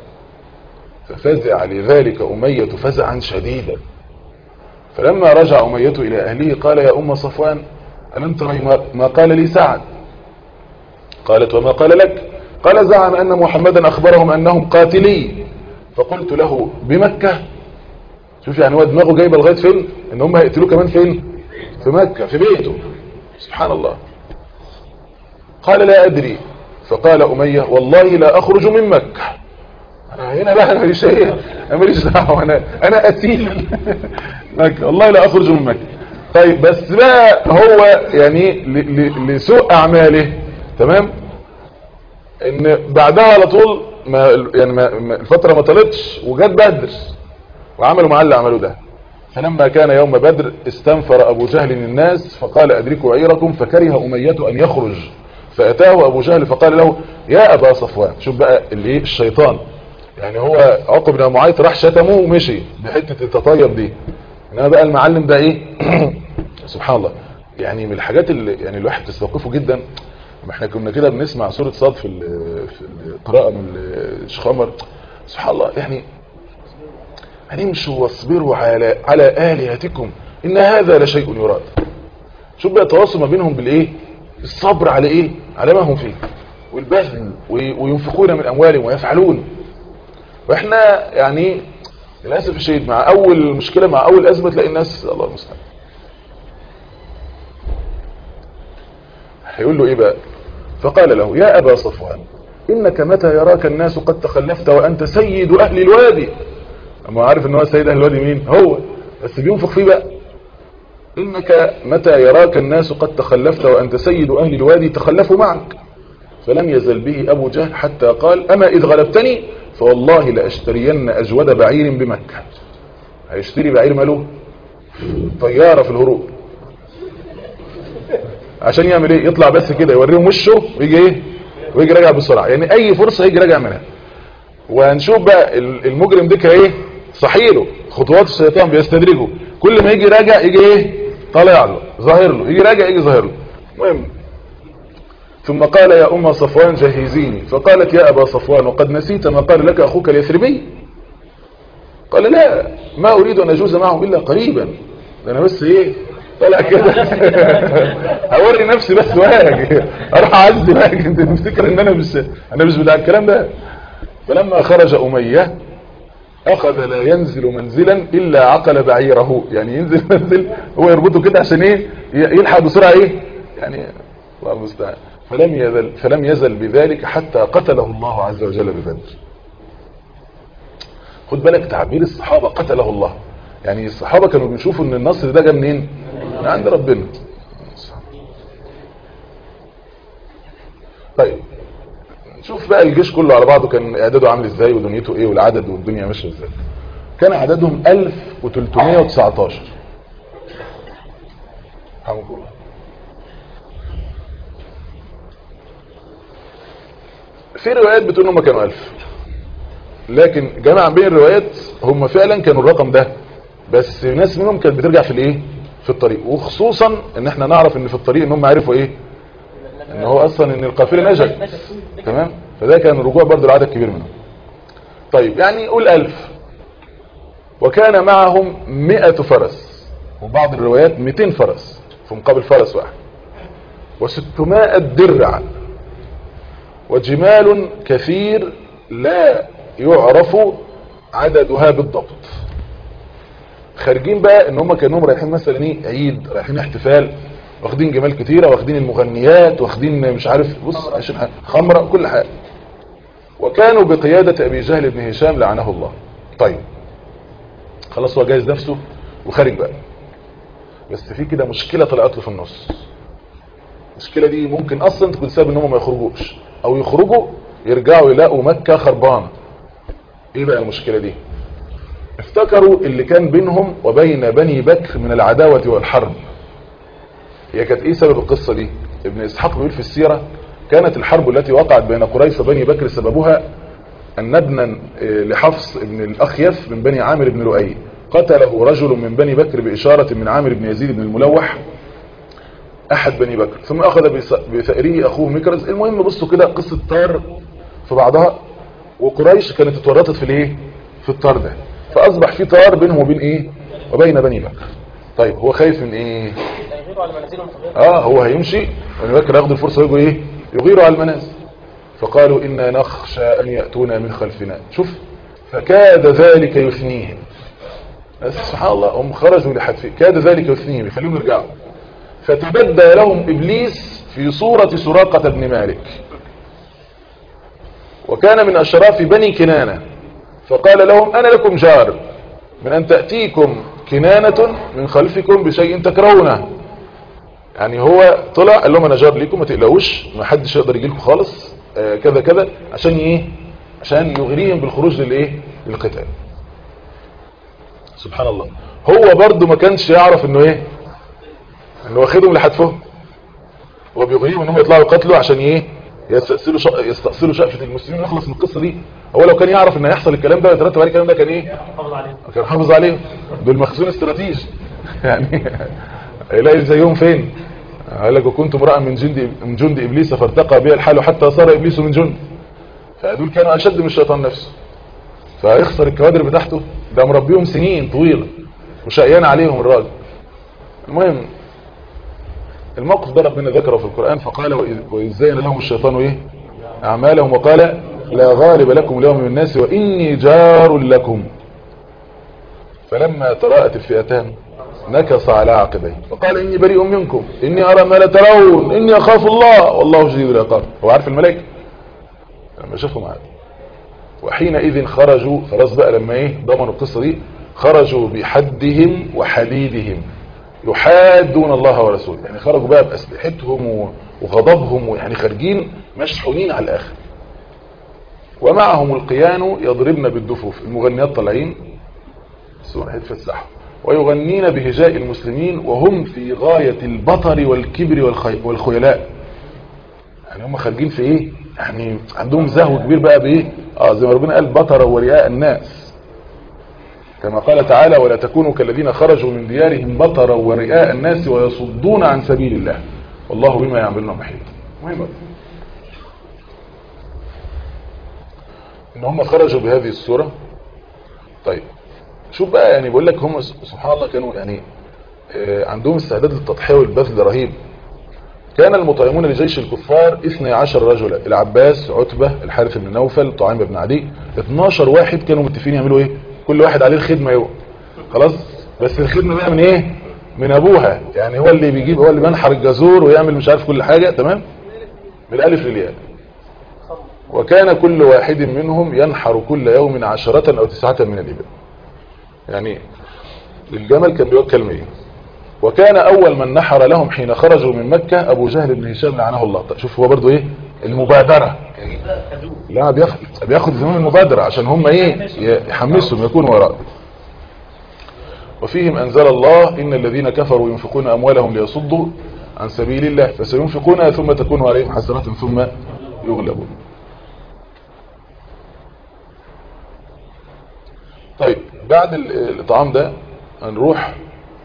ففزع لذلك أمية فزعا شديدا فلما رجع أمية إلى أهله قال يا أم صفوان ألم تري ما- ما قال لي سعد قالت وما قال لك قال زعم أن محمدا أخبرهم أنهم قاتلي فقلت له بمكة شوف يعني هو دماغه جايبه لغايه فين ان هم هيقتلوه كمان فين في مكة في بيته سبحان الله قال لا ادري فقال اميه والله لا اخرج من مكة أنا هنا بقى انا ماليش ايه انا ماليش دعوه انا انا قتيل مكة والله لا اخرج من مكة طيب بس بقى هو يعني ل- ل- لسوء اعماله تمام ان بعدها على طول ما يعني ما ما- الفتره ما طالتش وجت بدر وعملوا معاه اللي عملوه ده فلما كان يوم بدر استنفر أبو جهل الناس فقال أدركوا عيركم فكره أمية أن يخرج فأتاه أبو جهل فقال له يا أبا صفوان شوف بقى اللي إيه الشيطان يعني هو عقب بن معيط راح شتمه ومشي بحتة التطيب دي إنما بقى المعلم ده إيه سبحان الله يعني من الحاجات اللي يعني الواحد تستوقفه جدا ما احنا كنا كده بنسمع سورة صاد في ال- في القراءة من الشيخ عمر سبحان الله يعني هنمشوا واصبروا على على آلهتكم إن هذا لشيء يراد شوف بقى التواصل ما بينهم بالإيه الصبر على إيه على ما هم فيه والبذل وي- وينفقون من أموالهم ويفعلون وإحنا يعني للاسف الشديد مع اول مشكله مع اول ازمه تلاقي الناس الله المستعان هيقول له ايه بقى فقال له يا ابا صفوان انك متى يراك الناس قد تخلفت وانت سيد اهل الوادي اما عارف ان هو سيد اهل الوادي مين هو بس بينفخ فيه بقى انك متى يراك الناس قد تخلفت وانت سيد اهل الوادي تخلفوا معك فلم يزل به ابو جهل حتى قال اما اذ غلبتني فوالله لاشترين اجود بعير بمكة هيشتري بعير ماله طيارة في الهروب عشان يعمل ايه يطلع بس كده يوريهم وشه ويجي ايه ويجي راجع بسرعة يعني اي فرصة يجي راجع منها وهنشوف بقى المجرم ده ايه صحيله خطوات الشيطان بيستدرجه كل ما يجي راجع يجي ايه طالع له ظاهر له يجي راجع يجي ظاهر له المهم ثم قال يا أم صفوان جهزيني فقالت يا أبا صفوان وقد نسيت ما قال لك أخوك اليثربي قال لا ما أريد أن أجوز معهم إلا قريبا ده أنا بس إيه طلع كده هوري نفسي بس واجي اروح اعزي واجي انت تفتكر ان انا مش انا مش بتاع الكلام ده فلما خرج اميه اخذ لا ينزل منزلا الا عقل بعيره يعني ينزل منزل هو يربطه كده عشان ايه يلحق بسرعه ايه يعني الله المستعان فلم يزل فلم يزل بذلك حتى قتله الله عز وجل ببدر خد بالك تعبير الصحابه قتله الله يعني الصحابه كانوا بيشوفوا ان النصر ده جه منين من عند ربنا طيب شوف بقى الجيش كله على بعضه كان اعداده عامل ازاي ودنيته ايه والعدد والدنيا ماشيه ازاي كان عددهم 1319 حمد الله في روايات بتقول هم كانوا 1000 لكن جمع بين الروايات هم فعلا كانوا الرقم ده بس ناس منهم كانت بترجع في الايه في الطريق وخصوصا ان احنا نعرف ان في الطريق ان هم عرفوا ايه ان هو اصلا ان القافله نجت تمام فده كان الرجوع برضو لعدد كبير منهم طيب يعني قول ألف وكان معهم مئة فرس وبعض الروايات 200 فرس في مقابل فرس واحد وستمائة درع وجمال كثير لا يعرف عددها بالضبط خارجين بقى ان هم كانوا رايحين مثلا ايه عيد رايحين احتفال واخدين جمال كتيره واخدين المغنيات واخدين مش عارف بص عشان حاجة خمره كل حاجه وكانوا بقياده ابي جهل بن هشام لعنه الله طيب خلاص هو جاهز نفسه وخارج بقى بس في كده مشكله طلعت له في النص المشكله دي ممكن اصلا تكون سبب ان هم ما يخرجوش او يخرجوا يرجعوا يلاقوا مكه خربانه ايه بقى المشكله دي افتكروا اللي كان بينهم وبين بني بكر من العداوة والحرب هي كانت ايه سبب القصة دي ابن اسحاق بيقول في السيرة كانت الحرب التي وقعت بين قريش وبني بكر سببها ان ابنا لحفص ابن الاخيف من بني عامر بن لؤي قتله رجل من بني بكر بإشارة من عامر بن يزيد بن الملوح احد بني بكر ثم اخذ بثأره اخوه مكرز المهم بصوا كده قصة طار في بعضها وقريش كانت اتورطت في الايه في الطار ده فاصبح في طار بينهم وبين ايه وبين بني بكر طيب هو خايف من ايه اه هو هيمشي بني بكر ياخد الفرصه ويجوا ايه يغيروا على المنازل فقالوا انا نخشى ان ياتونا من خلفنا شوف فكاد ذلك يثنيهم بس سبحان الله هم خرجوا لحتف كاد ذلك يثنيهم يخليهم يرجعوا فتبدى لهم ابليس في صوره سراقه بن مالك وكان من اشراف بني كنانه فقال لهم أنا لكم جار من أن تأتيكم كنانة من خلفكم بشيء تكرهونه يعني هو طلع قال لهم أنا جار ليكم ما تقلقوش ما حدش يقدر يجي لكم خالص آه كذا كذا عشان ايه عشان يغريهم بالخروج للايه للقتال سبحان الله هو برضه ما كانش يعرف انه ايه انه واخدهم لحتفهم هو بيغريهم انهم يطلعوا يقاتلوا عشان ايه يستأصلوا شق... يستأصلوا شقفة المسلمين ويخلص من القصة دي هو لو كان يعرف ان هيحصل الكلام ده ويترتب عليه الكلام ده كان ايه
حافظ عليه
كان حافظ عليه دول مخزون استراتيجي يعني هيلاقي زيهم فين قال لك وكنت امرأ من جند من جند ابليس فارتقى بي الحال حتى صار ابليس من جند فدول كانوا اشد من الشيطان نفسه فيخسر الكوادر بتاعته ده مربيهم سنين طويله وشقيان عليهم الراجل المهم الموقف ده ربنا ذكره في القرآن فقال وإذ زين لهم الشيطان إيه أعمالهم وقال لا غالب لكم اليوم من الناس وإني جار لكم فلما تراءت الفئتان نكص على عقبيه فقال إني بريء منكم إني أرى ما لا ترون إني أخاف الله والله شديد العقاب هو عارف الملائكة لما شافهم عاد وحينئذ خرجوا خلاص بقى لما ايه ضمنوا القصة دي خرجوا بحدهم وحديدهم يحادون الله ورسوله يعني خرجوا بقى بأسلحتهم وغضبهم يعني خارجين مشحونين على الآخر ومعهم القيان يضربن بالدفوف المغنيات طالعين سورة هيتفسحوا ويغنين بهجاء المسلمين وهم في غاية البطر والكبر والخي... والخيلاء يعني هم خارجين في ايه يعني عندهم زهو كبير بقى بايه اه زي ما ربنا قال بطر ورياء الناس كما قال تعالى ولا تكونوا كالذين خرجوا من ديارهم بطرا ورئاء الناس ويصدون عن سبيل الله والله بما يعملون محيط مهم ان هم خرجوا بهذه الصورة طيب شوف بقى يعني بقول لك هم سبحان الله كانوا يعني عندهم استعداد للتضحية والبذل رهيب كان المطعمون لجيش الكفار 12 رجلا العباس عتبة الحارث بن نوفل طعيم بن عدي 12 واحد كانوا متفقين يعملوا ايه كل واحد عليه الخدمة يوم خلاص بس الخدمة بقى من ايه من ابوها يعني هو اللي بيجيب هو اللي بينحر الجزور ويعمل مش عارف كل حاجة تمام من الالف للياء وكان كل واحد منهم ينحر كل يوم عشرة او تسعة من الابل يعني الجمل كان بيوكل 100 وكان اول من نحر لهم حين خرجوا من مكة ابو جهل بن هشام لعنه الله شوف هو برضو ايه المبادرة لا بياخد بياخد زمام المبادرة عشان هم ايه يحمسهم يكونوا وراء وفيهم انزل الله ان الذين كفروا ينفقون اموالهم ليصدوا عن سبيل الله فسينفقونها ثم تكون عليهم حسرات ثم يغلبون طيب بعد الاطعام ده هنروح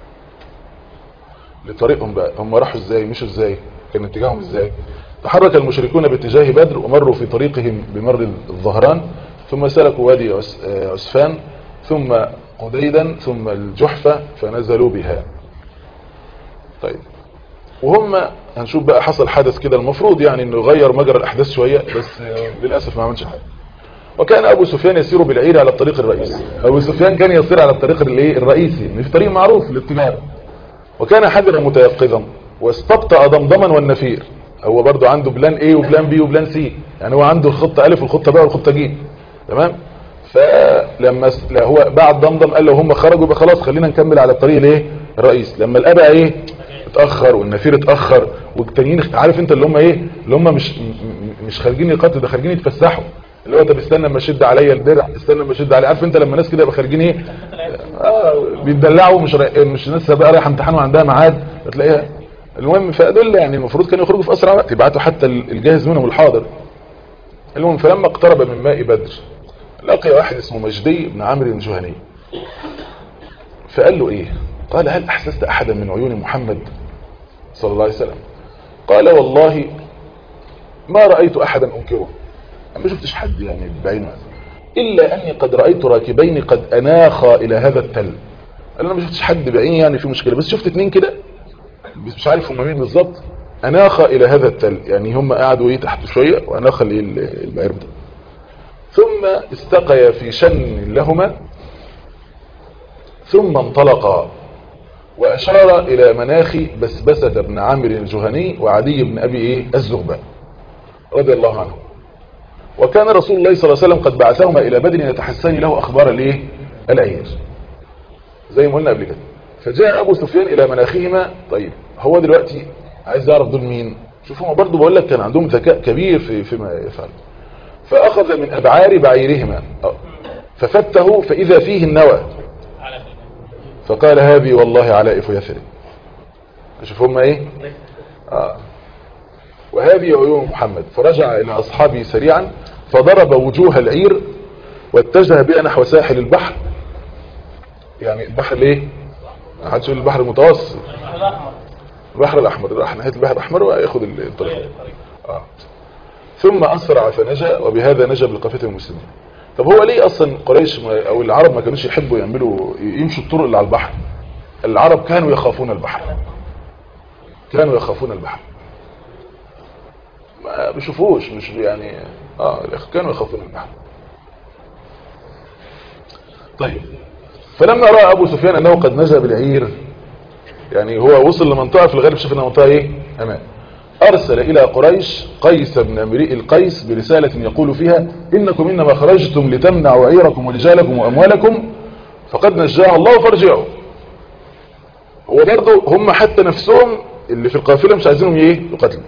لطريقهم بقى هم راحوا ازاي مشوا ازاي كان اتجاههم ازاي تحرك المشركون باتجاه بدر ومروا في طريقهم بمر الظهران ثم سلكوا وادي عسفان ثم قديدا ثم الجحفة فنزلوا بها طيب وهم هنشوف بقى حصل حدث كده المفروض يعني انه يغير مجرى الاحداث شوية بس للأسف ما عملش حاجة وكان ابو سفيان يسير بالعير على الطريق الرئيسي ابو سفيان كان يسير على الطريق الايه الرئيسي في طريق معروف للتجارة وكان حذرا متيقظا واستبطأ ضمضما والنفير هو برضو عنده بلان ايه وبلان بي وبلان سي يعني هو عنده الخطة الف والخطة باء والخطة ج تمام فلما هو بعد ضمضم قال له هم خرجوا يبقى خلاص خلينا نكمل على الطريق الايه الرئيس لما لقى بقى ايه اتاخر والنفير اتاخر والتانيين عارف انت اللي هم ايه اللي هم مش مش خارجين يقاتلوا ده خارجين يتفسحوا اللي هو طب استنى اما اشد عليا الدرع استنى اما اشد علي عارف انت لما ناس كده يبقى خارجين ايه اه بيتدلعوا مش رأي مش ناس بقى رايحه امتحان وعندها ميعاد تلاقيها المهم فدول يعني المفروض كانوا يخرجوا في اسرع وقت يبعتوا حتى الجاهز منهم الحاضر المهم فلما اقترب من ماء بدر لقي واحد اسمه مجدي بن عمرو الجهني فقال له ايه قال هل احسست احدا من عيون محمد صلى الله عليه وسلم قال والله ما رأيت احدا انكره ما شفتش حد يعني بعينه الا اني قد رأيت راكبين قد اناخا الى هذا التل قال انا ما شفتش حد بعيني يعني في مشكلة بس شفت اتنين كده مش عارف هم مين بالظبط اناخا الى هذا التل يعني هم قعدوا ايه تحت شوية واناخا البعير ده ثم استقيا في شن لهما ثم انطلقا وأشار إلى مناخ بسبسة بن عامر الجهني وعدي بن أبي إيه الزغباء رضي الله عنه وكان رسول الله صلى الله عليه وسلم قد بعثهما إلى بدر يتحسن له أخبار الإيه العير زي ما قلنا قبل كده فجاء أبو سفيان إلى مناخهما طيب هو دلوقتي عايز يعرف دول مين شوفوا برضو بقول لك كان عندهم ذكاء كبير في فيما يفعل فأخذ من أبعار بعيرهما ففته فإذا فيه النوى فقال هذه والله علائف يثرب شوف هم ايه آه. وهذه عيون محمد فرجع إلى أصحابه سريعا فضرب وجوه العير واتجه بها نحو ساحل البحر يعني البحر الايه حد يقول البحر المتوسط البحر الأحمر راح ناحية البحر الأحمر وياخد الطريق آه. ثم أسرع فنجا وبهذا نجا بلقافة المسلمين طب هو ليه اصلا قريش او العرب ما كانوش يحبوا يعملوا يمشوا الطرق اللي على البحر العرب كانوا يخافون البحر كانوا يخافون البحر ما بيشوفوش مش يعني اه كانوا يخافون البحر طيب فلما راى ابو سفيان انه قد نجا بالعير يعني هو وصل لمنطقه في الغالب شاف انها منطقه ايه امان ارسل الى قريش قيس بن امرئ القيس برساله يقول فيها انكم انما خرجتم لتمنعوا عيركم ورجالكم واموالكم فقد نجاها الله فارجعوا هو برضه هم حتى نفسهم اللي في القافله مش عايزينهم ايه يقتلوا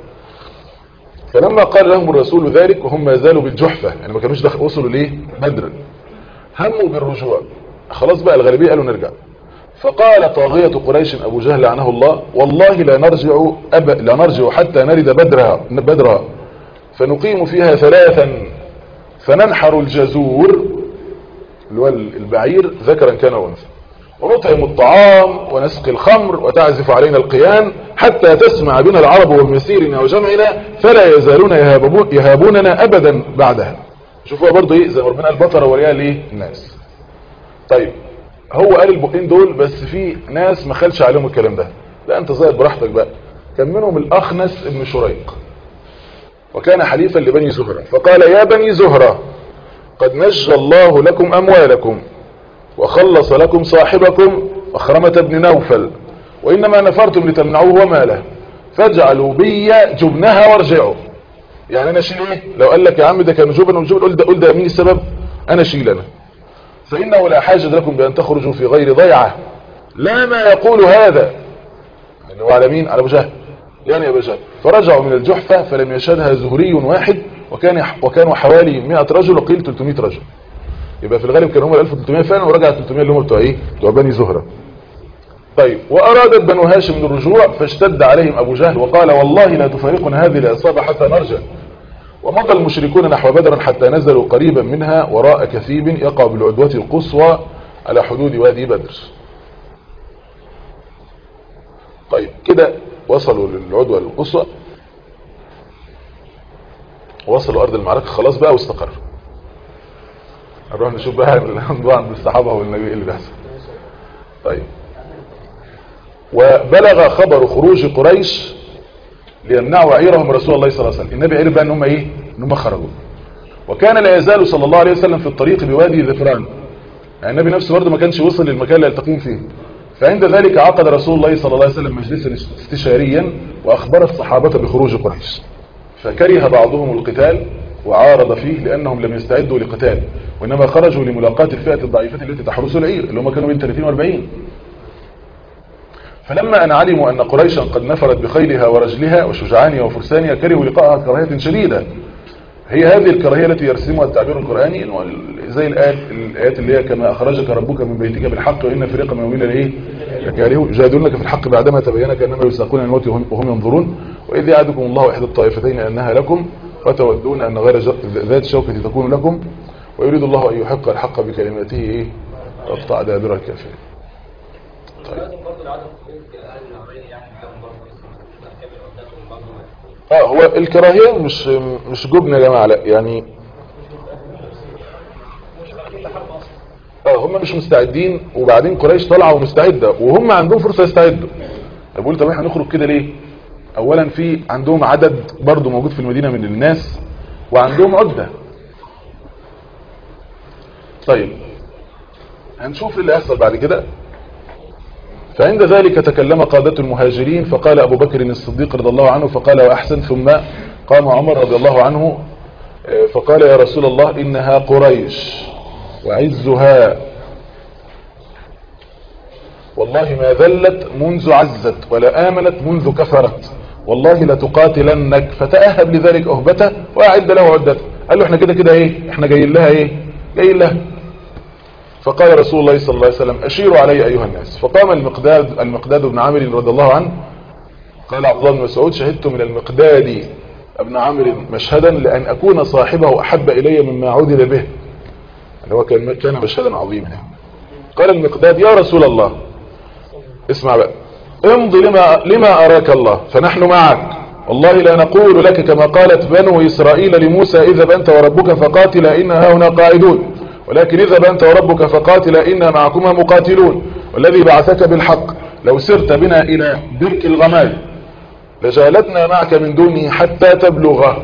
فلما قال لهم الرسول ذلك وهم ما زالوا بالجحفه يعني ما كانوش دخل وصلوا ليه بدر هموا بالرجوع خلاص بقى الغالبيه قالوا نرجع فقال طاغية قريش أبو جهل لعنه الله والله لا نرجع أب... لا نرجع حتى نرد بدرها بدرها فنقيم فيها ثلاثا فننحر الجزور اللي هو البعير ذكرا كان وانثى ونطعم الطعام ونسقي الخمر وتعزف علينا القيان حتى تسمع بنا العرب ومسيرنا وجمعنا فلا يزالون يهابون يهابوننا أبدا بعدها شوفوا برضه ايه زي ما ربنا البطر وريال ايه الناس طيب هو قال البقين دول بس في ناس ما خلش عليهم الكلام ده لا انت زايد براحتك بقى كان منهم الاخنس ابن شريق وكان حليفا لبني زهرة فقال يا بني زهرة قد نجى الله لكم اموالكم وخلص لكم صاحبكم مخرمة بن نوفل وانما نفرتم لتمنعوه وماله فاجعلوا بي جبنها وارجعوا يعني انا اشيل ايه لو قال لك يا عم ده كان جبن وجبن قول ده قول ده مين السبب انا اشيل انا فإنه لا حاجة لكم بأن تخرجوا في غير ضيعة لا ما يقول هذا اللي هو على مين على أبو جهل يعني أبو جهل فرجعوا من الجحفة فلم يشهدها زهري واحد وكان وكانوا حوالي 100 رجل وقيل 300 رجل يبقى في الغالب كانوا هم 1300 فعلا ورجع 300 اللي هم بتوع ايه بتوع بني زهرة طيب وأرادت بنو هاشم الرجوع فاشتد عليهم أبو جهل وقال والله لا تفارقنا هذه العصابة حتى نرجع ومضى المشركون نحو بدر حتى نزلوا قريبا منها وراء كثيب يقع بالعدوة القصوى على حدود وادي بدر طيب كده وصلوا للعدوة القصوى وصلوا أرض المعركة خلاص بقى واستقر نروح نشوف بقى الموضوع عند الصحابة والنبي ايه اللي بيحصل طيب وبلغ خبر خروج قريش ليمنعوا عيرهم رسول الله صلى الله عليه وسلم النبي عرف بقى ان هم ايه ان هم خرجوا وكان لا يزال صلى الله عليه وسلم في الطريق بوادي ذفران يعني النبي نفسه برضه ما كانش وصل للمكان اللي يلتقون فيه فعند ذلك عقد رسول الله صلى الله عليه وسلم مجلسا استشاريا واخبر الصحابه بخروج قريش فكره بعضهم القتال وعارض فيه لانهم لم يستعدوا لقتال وانما خرجوا لملاقاه الفئه الضعيفه التي تحرس العير اللي هم كانوا بين 30 و40 فلما أن علموا أن قريشا قد نفرت بخيلها ورجلها وشجعانها وفرسانها كرهوا لقاءها كراهية شديدة هي هذه الكراهية التي يرسمها التعبير القرآني زي الآيات, الآيات اللي هي كما أخرجك ربك من بيتك بالحق وإن فريقا من المؤمنين لإيه يكارهوا يجادلونك في الحق بعدما تبين كأنما يساقون الموت وهم ينظرون وإذ يعدكم الله إحدى الطائفتين أنها لكم وتودون أن غير ذات شوكة تكون لكم ويريد الله أن يحق الحق بكلماته إيه وقطع دابر الكافرين طيب اه هو الكراهية مش مش جبن يا جماعة لا يعني اه هم مش مستعدين وبعدين قريش طالعه ومستعده وهم عندهم فرصه يستعدوا بقول طب احنا نخرج كده ليه اولا في عندهم عدد برضو موجود في المدينه من الناس وعندهم عده طيب هنشوف اللي هيحصل بعد كده فعند ذلك تكلم قادة المهاجرين فقال أبو بكر الصديق رضي الله عنه فقال وأحسن ثم قام عمر رضي الله عنه فقال يا رسول الله إنها قريش وعزها والله ما ذلت منذ عزت ولا آمنت منذ كفرت والله لتقاتلنك فتأهب لذلك أهبته وأعد له عدته قال له احنا كده كده ايه احنا جايين لها ايه جايين لها فقال رسول الله صلى الله عليه وسلم أشيروا علي أيها الناس فقام المقداد المقداد بن عامر رضي الله عنه قال عبد الله بن مسعود شهدت من المقداد ابن عامر مشهدا لأن أكون صاحبه أحب إلي مما عودل به اللي هو كان كان مشهدا عظيما قال المقداد يا رسول الله اسمع بقى امضي لما لما أراك الله فنحن معك والله لا نقول لك كما قالت بنو إسرائيل لموسى إذا أنت وربك فقاتلا إن هنا قاعدون ولكن اذهب أنت وربك فقاتلا إنا معكما مقاتلون والذي بعثك بالحق لو سرت بنا إلى برك الغمال لجالتنا معك من دونه حتى تبلغ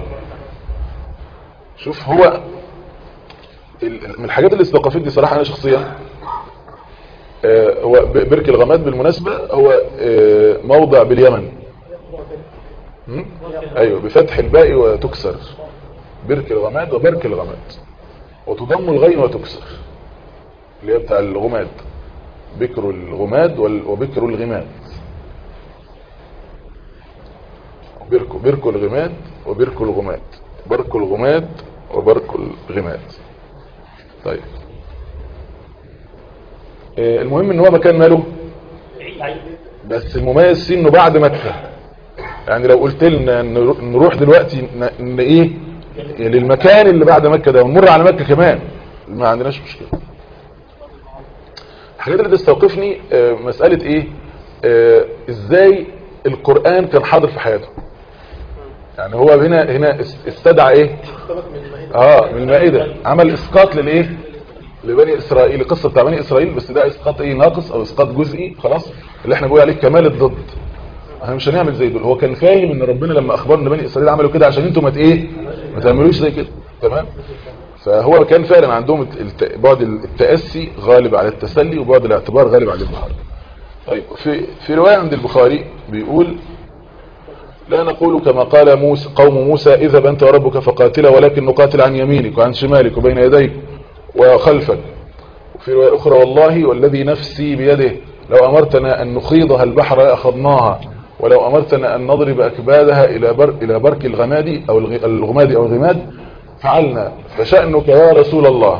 شوف هو من الحاجات اللي استوقفتني صراحة أنا شخصيا آه، هو ب- برك الغماد بالمناسبة هو آه، موضع باليمن م? ايوه بفتح الباء وتكسر برك الغماد وبرك الغماد وتضم الغين وتكسر اللي هي بتاع الغماد بكر الغماد وال- وبكر الغماد برك برك الغماد وبرك الغماد برك الغماد وبرك الغماد طيب آه، المهم ان هو مكان ماله بس المميز فيه انه بعد مكة يعني لو قلت لنا نرو- نروح دلوقتي ن- ان ايه للمكان اللي بعد مكة ده ونمر على مكة كمان ما عندناش مشكلة الحاجات اللي تستوقفني آه، مسألة ايه آه، ازاي القرآن كان حاضر في حياته يعني هو هنا هنا اس- استدعى ايه اه من المائدة عمل اسقاط للايه لبني اسرائيل القصة بتاع بني اسرائيل بس ده اسقاط ايه ناقص او اسقاط جزئي خلاص اللي احنا بنقول عليه كمال الضد احنا مش هنعمل زي دول هو كان فاهم ان ربنا لما اخبرنا بني اسرائيل عملوا كده عشان انتوا ما ت- ايه ما تعملوش زي كده تمام فهو كان فعلا عندهم الت- الت- بعد التأسي غالب على التسلي وبعد الاعتبار غالب على الإظهار طيب في في رواية عند البخاري بيقول لا نقول كما قال موسى قوم موسى اذهب أنت وربك فقاتلا ولكن نقاتل عن يمينك وعن شمالك وبين يديك وخلفك وفي رواية أخرى والله والذي نفسي بيده لو أمرتنا أن نخيضها البحر لأخذناها ولو أمرتنا أن نضرب أكبادها إلى بر إلى برك الغماد أو الغ- الغماد أو الغماد فعلنا فشأنك يا رسول الله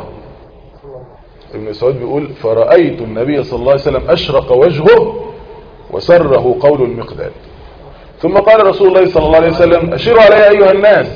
ابن مسعود بيقول فرأيت النبي صلى الله عليه وسلم أشرق وجهه وسره قول المقداد ثم قال رسول الله صلى الله عليه وسلم أشيروا علي أيها الناس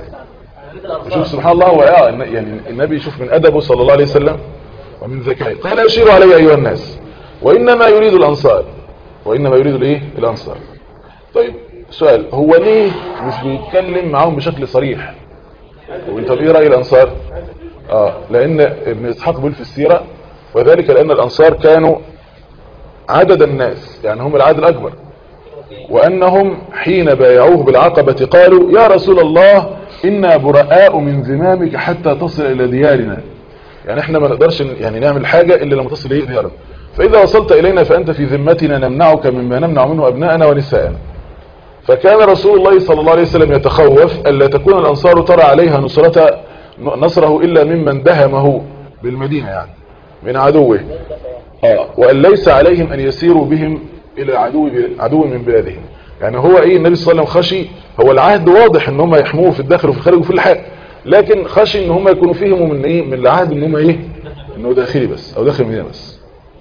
شوف سبحان الله هو آه يعني النبي يشوف من أدبه صلى الله عليه وسلم ومن ذكائه قال أشيروا علي أيها الناس وإنما يريد الأنصار وإنما يريد الإيه الأنصار طيب سؤال هو ليه مش بيتكلم معاهم بشكل صريح وانت ايه رأي الأنصار آه لأن ابن إسحاق بيقول في السيرة وذلك لأن الأنصار كانوا عدد الناس يعني هم العدد الأكبر وأنهم حين بايعوه بالعقبة قالوا يا رسول الله إنا براء من ذمامك حتى تصل إلى ديارنا يعني احنا ما نقدرش ن- يعني نعمل حاجة إلا لما تصل إليه ديارنا فإذا وصلت إلينا فأنت في ذمتنا نمنعك مما نمنع منه أبناءنا ونساءنا فكان رسول الله صلى الله عليه وسلم يتخوف ألا تكون الأنصار ترى عليها نصرة نصره إلا ممن دهمه بالمدينة يعني من عدوه آه وأن ليس عليهم أن يسيروا بهم إلى عدو عدو من بلادهم يعني هو إيه النبي صلى الله عليه وسلم خشي هو العهد واضح إن هم يحموه في الداخل وفي الخارج وفي كل حاجة لكن خشي إن هم يكونوا فيهم من إيه من العهد إن هم إيه إنه داخلي بس أو داخل المدينة بس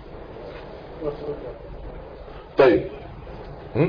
طيب هم؟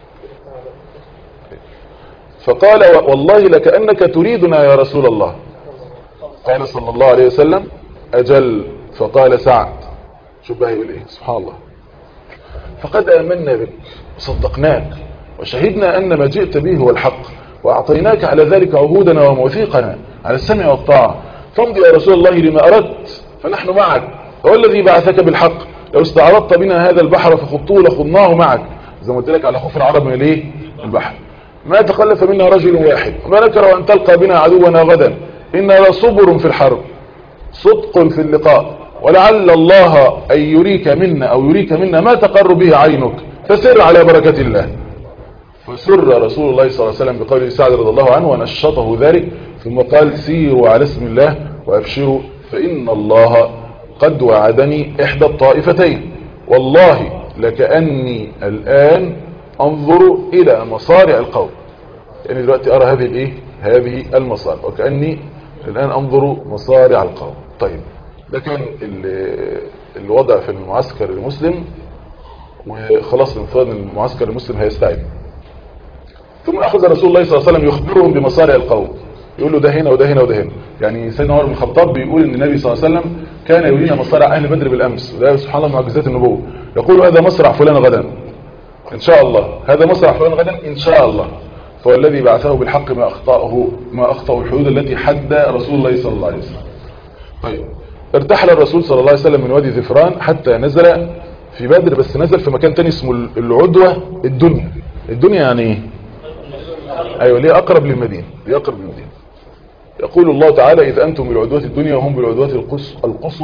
فقال و- والله لكأنك تريدنا يا رسول الله قال صلى الله عليه وسلم أجل فقال سعد شوف بقى يقول ايه سبحان الله فقد آمنا بك وصدقناك وشهدنا أن ما جئت به هو الحق وأعطيناك على ذلك عهودنا وموثيقنا على السمع والطاعة فامضي يا رسول الله لما أردت فنحن معك هو الذي بعثك بالحق لو استعرضت بنا هذا البحر فخطوه لخضناه معك زي ما قلت لك على خوف العرب من الايه البحر ما تخلف منا رجل واحد وما نكر أن تلقى بنا عدونا غدا إنا لصبر في الحرب صدق في اللقاء ولعل الله أن يريك منا أو يريك منا ما تقر به عينك فسر على بركة الله فسر رسول الله صلى الله عليه وسلم بقول سعد رضي الله عنه ونشطه ذلك ثم قال سيروا على اسم الله وأبشروا فإن الله قد وعدني إحدى الطائفتين والله لكأني الآن أنظر إلى مصارع القوم يعني دلوقتي أرى هذه الإيه هذه المصارع وكأني الآن أنظر مصارع القوم طيب ده كان ال- الوضع في المعسكر المسلم وخلاص المفروض ان المعسكر المسلم هيستعد ثم أخذ رسول الله صلى الله عليه وسلم يخبرهم بمصارع القوم يقول له ده هنا وده هنا وده هنا يعني سيدنا عمر بن الخطاب بيقول ان النبي صلى الله عليه وسلم كان يرينا مصارع اهل بدر بالامس وده سبحان الله معجزات النبوه يقول هذا مصرع فلان غدا ان شاء الله هذا مصرع فلان غدا ان شاء الله فهو الذي بعثه بالحق ما اخطاه ما اخطا الحدود التي حد رسول الله صلى الله عليه وسلم طيب ارتحل الرسول صلى الله عليه وسلم من وادي ذفران حتى نزل في بدر بس نزل في مكان تاني اسمه العدوة الدنيا الدنيا يعني ايه ايوه ليه اقرب للمدينة ليه اقرب للمدينة يقول الله تعالى إذ أنتم بالعدوة الدنيا وهم بالعدوة القص- القصوى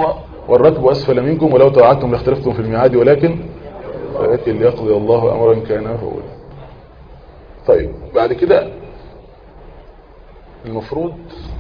والركب أسفل منكم ولو توعدتم لاختلفتم في الميعاد ولكن ولكن ليقضي الله أمرا كان مفعولا طيب بعد كده المفروض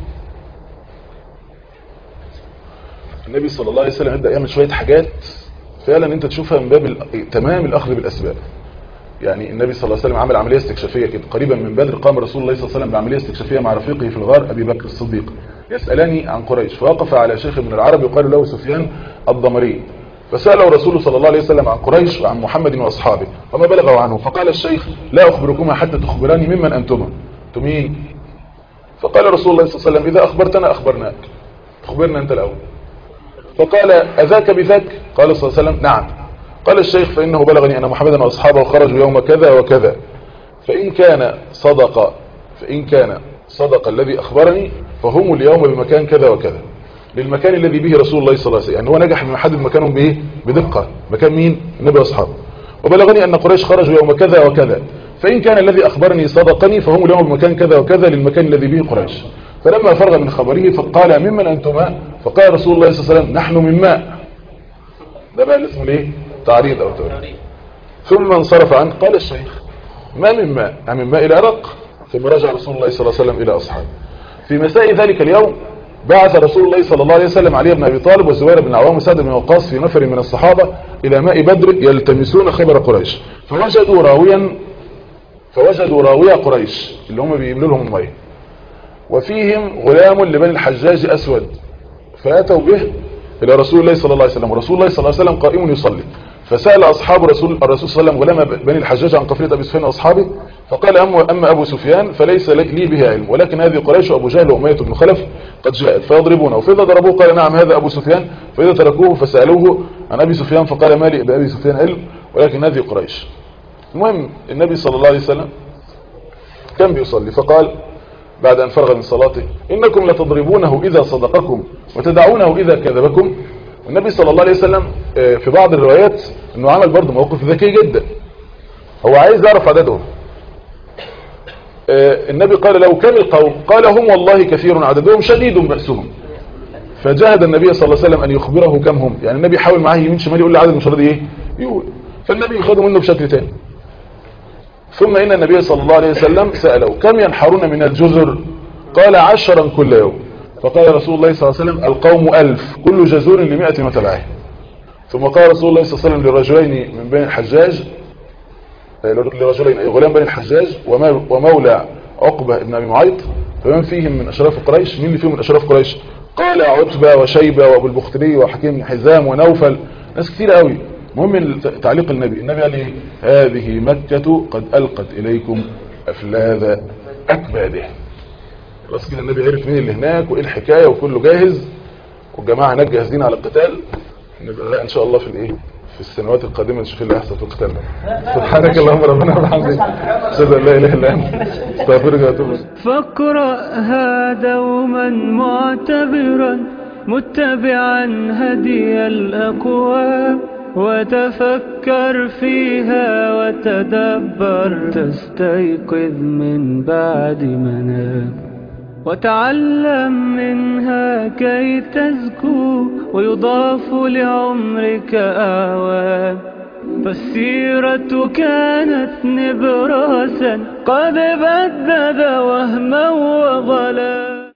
النبي صلى الله عليه وسلم يبدأ يعمل شوية حاجات فعلا انت تشوفها من باب ال- تمام الأخذ بالأسباب يعني النبي صلى الله عليه وسلم عمل عملية استكشافية كده قريبا من بدر قام رسول الله صلى الله عليه وسلم بعملية استكشافية مع رفيقه في الغار أبي بكر الصديق يسألني عن قريش فوقف على شيخ من العرب يقال له سفيان الضمري فسأله الرسول صلى الله عليه وسلم عن قريش وعن محمد وأصحابه وما بلغوا عنه فقال الشيخ لا أخبركما حتى تخبراني ممن أنتما أنتم مين فقال رسول الله صلى الله عليه وسلم إذا أخبرتنا أخبرناك تخبرنا أنت الأول فقال أذاك بذاك قال صلى الله عليه وسلم نعم قال الشيخ فإنه بلغني أن محمدا وأصحابه خرجوا يوم كذا وكذا فإن كان صدق فإن كان صدق الذي أخبرني فهم اليوم بمكان كذا وكذا للمكان الذي به رسول الله صلى الله عليه وسلم يعني هو نجح من يحدد مكانهم بإيه بدقة مكان مين النبي وأصحابه وبلغني أن قريش خرجوا يوم كذا وكذا فإن كان الذي أخبرني صدقني فهم اليوم بمكان كذا وكذا للمكان الذي به قريش فلما فرغ من خبره فقال ممن أنتما فقال رسول الله صلى الله عليه وسلم نحن من ماء ده بقى اللي اسمه ليه تعريض أو توريد ثم انصرف عنه قال الشيخ ما من ماء من ماء العرق ثم رجع رسول الله صلى الله عليه وسلم إلى أصحابه في مساء ذلك اليوم بعث رسول الله صلى الله عليه وسلم علي بن أبي طالب وزبير بن عوام وسعد بن وقاص في نفر من الصحابة إلى ماء بدر يلتمسون خبر قريش فوجدوا راويا فوجدوا راوية قريش اللي هم بيملوا لهم المية وفيهم غلام لبني الحجاج أسود فأتوا به إلى رسول الله صلى الله عليه وسلم ورسول الله صلى الله عليه وسلم قائم يصلي فسأل أصحاب رسول الرسول صلى الله عليه وسلم غلام بني الحجاج عن قفلة أبي سفيان وأصحابه فقال أما, أما أبو سفيان فليس لي به علم ولكن هذه قريش وأبو جهل وأمية بن خلف قد جاءت فيضربونه فإذا ضربوه قال نعم هذا أبو سفيان فإذا تركوه فسألوه عن أبي سفيان فقال ما لي بأبي سفيان علم ولكن هذه قريش المهم النبي صلى الله عليه وسلم كان بيصلي فقال بعد أن فرغ من صلاته إنكم لتضربونه إذا صدقكم وتدعونه إذا كذبكم النبي صلى الله عليه وسلم في بعض الروايات أنه عمل برضه موقف ذكي جدا هو عايز يعرف عددهم النبي قال لو كم القوم قال هم والله كثير عددهم شديد بأسهم فجاهد النبي صلى الله عليه وسلم أن يخبره كم هم يعني النبي حاول معاه يمين شمال يقول له عدد مش راضي ايه يقول فالنبي ياخده منه بشكل تاني ثم إن النبي صلى الله عليه وسلم سأله كم ينحرون من الجزر قال عشرا كل يوم فقال رسول الله صلى الله عليه وسلم القوم ألف كل جزور لمئة متبعه ثم قال رسول الله صلى الله عليه وسلم لرجلين من بين الحجاج لرجلين غلام بني الحجاج ومولى عقبة بن أبي معيط فمن فيهم من أشراف قريش مين اللي فيهم من أشراف قريش قال عتبة وشيبة وأبو البختري وحكيم بن حزام ونوفل ناس كتير قوي مهم تعليق النبي النبي قال ايه هذه مكة قد ألقت إليكم أفلاذ أكباده خلاص كده النبي عرف مين اللي هناك وإيه الحكاية وكله جاهز والجماعة هناك جاهزين على القتال نبقى إن شاء الله في الإيه في السنوات القادمة نشوف اللي هيحصل في القتال سبحانك اللهم ربنا وبحمدك أشهد أن لا إله إلا أنت استغفرك وأتوب
فاقرأها دوما معتبرا متبعا هدي الأقوام وتفكر فيها وتدبر تستيقظ من بعد منام وتعلم منها كي تزكو ويضاف لعمرك أعوام فالسيرة كانت نبراسا قد بدد وهما وظلام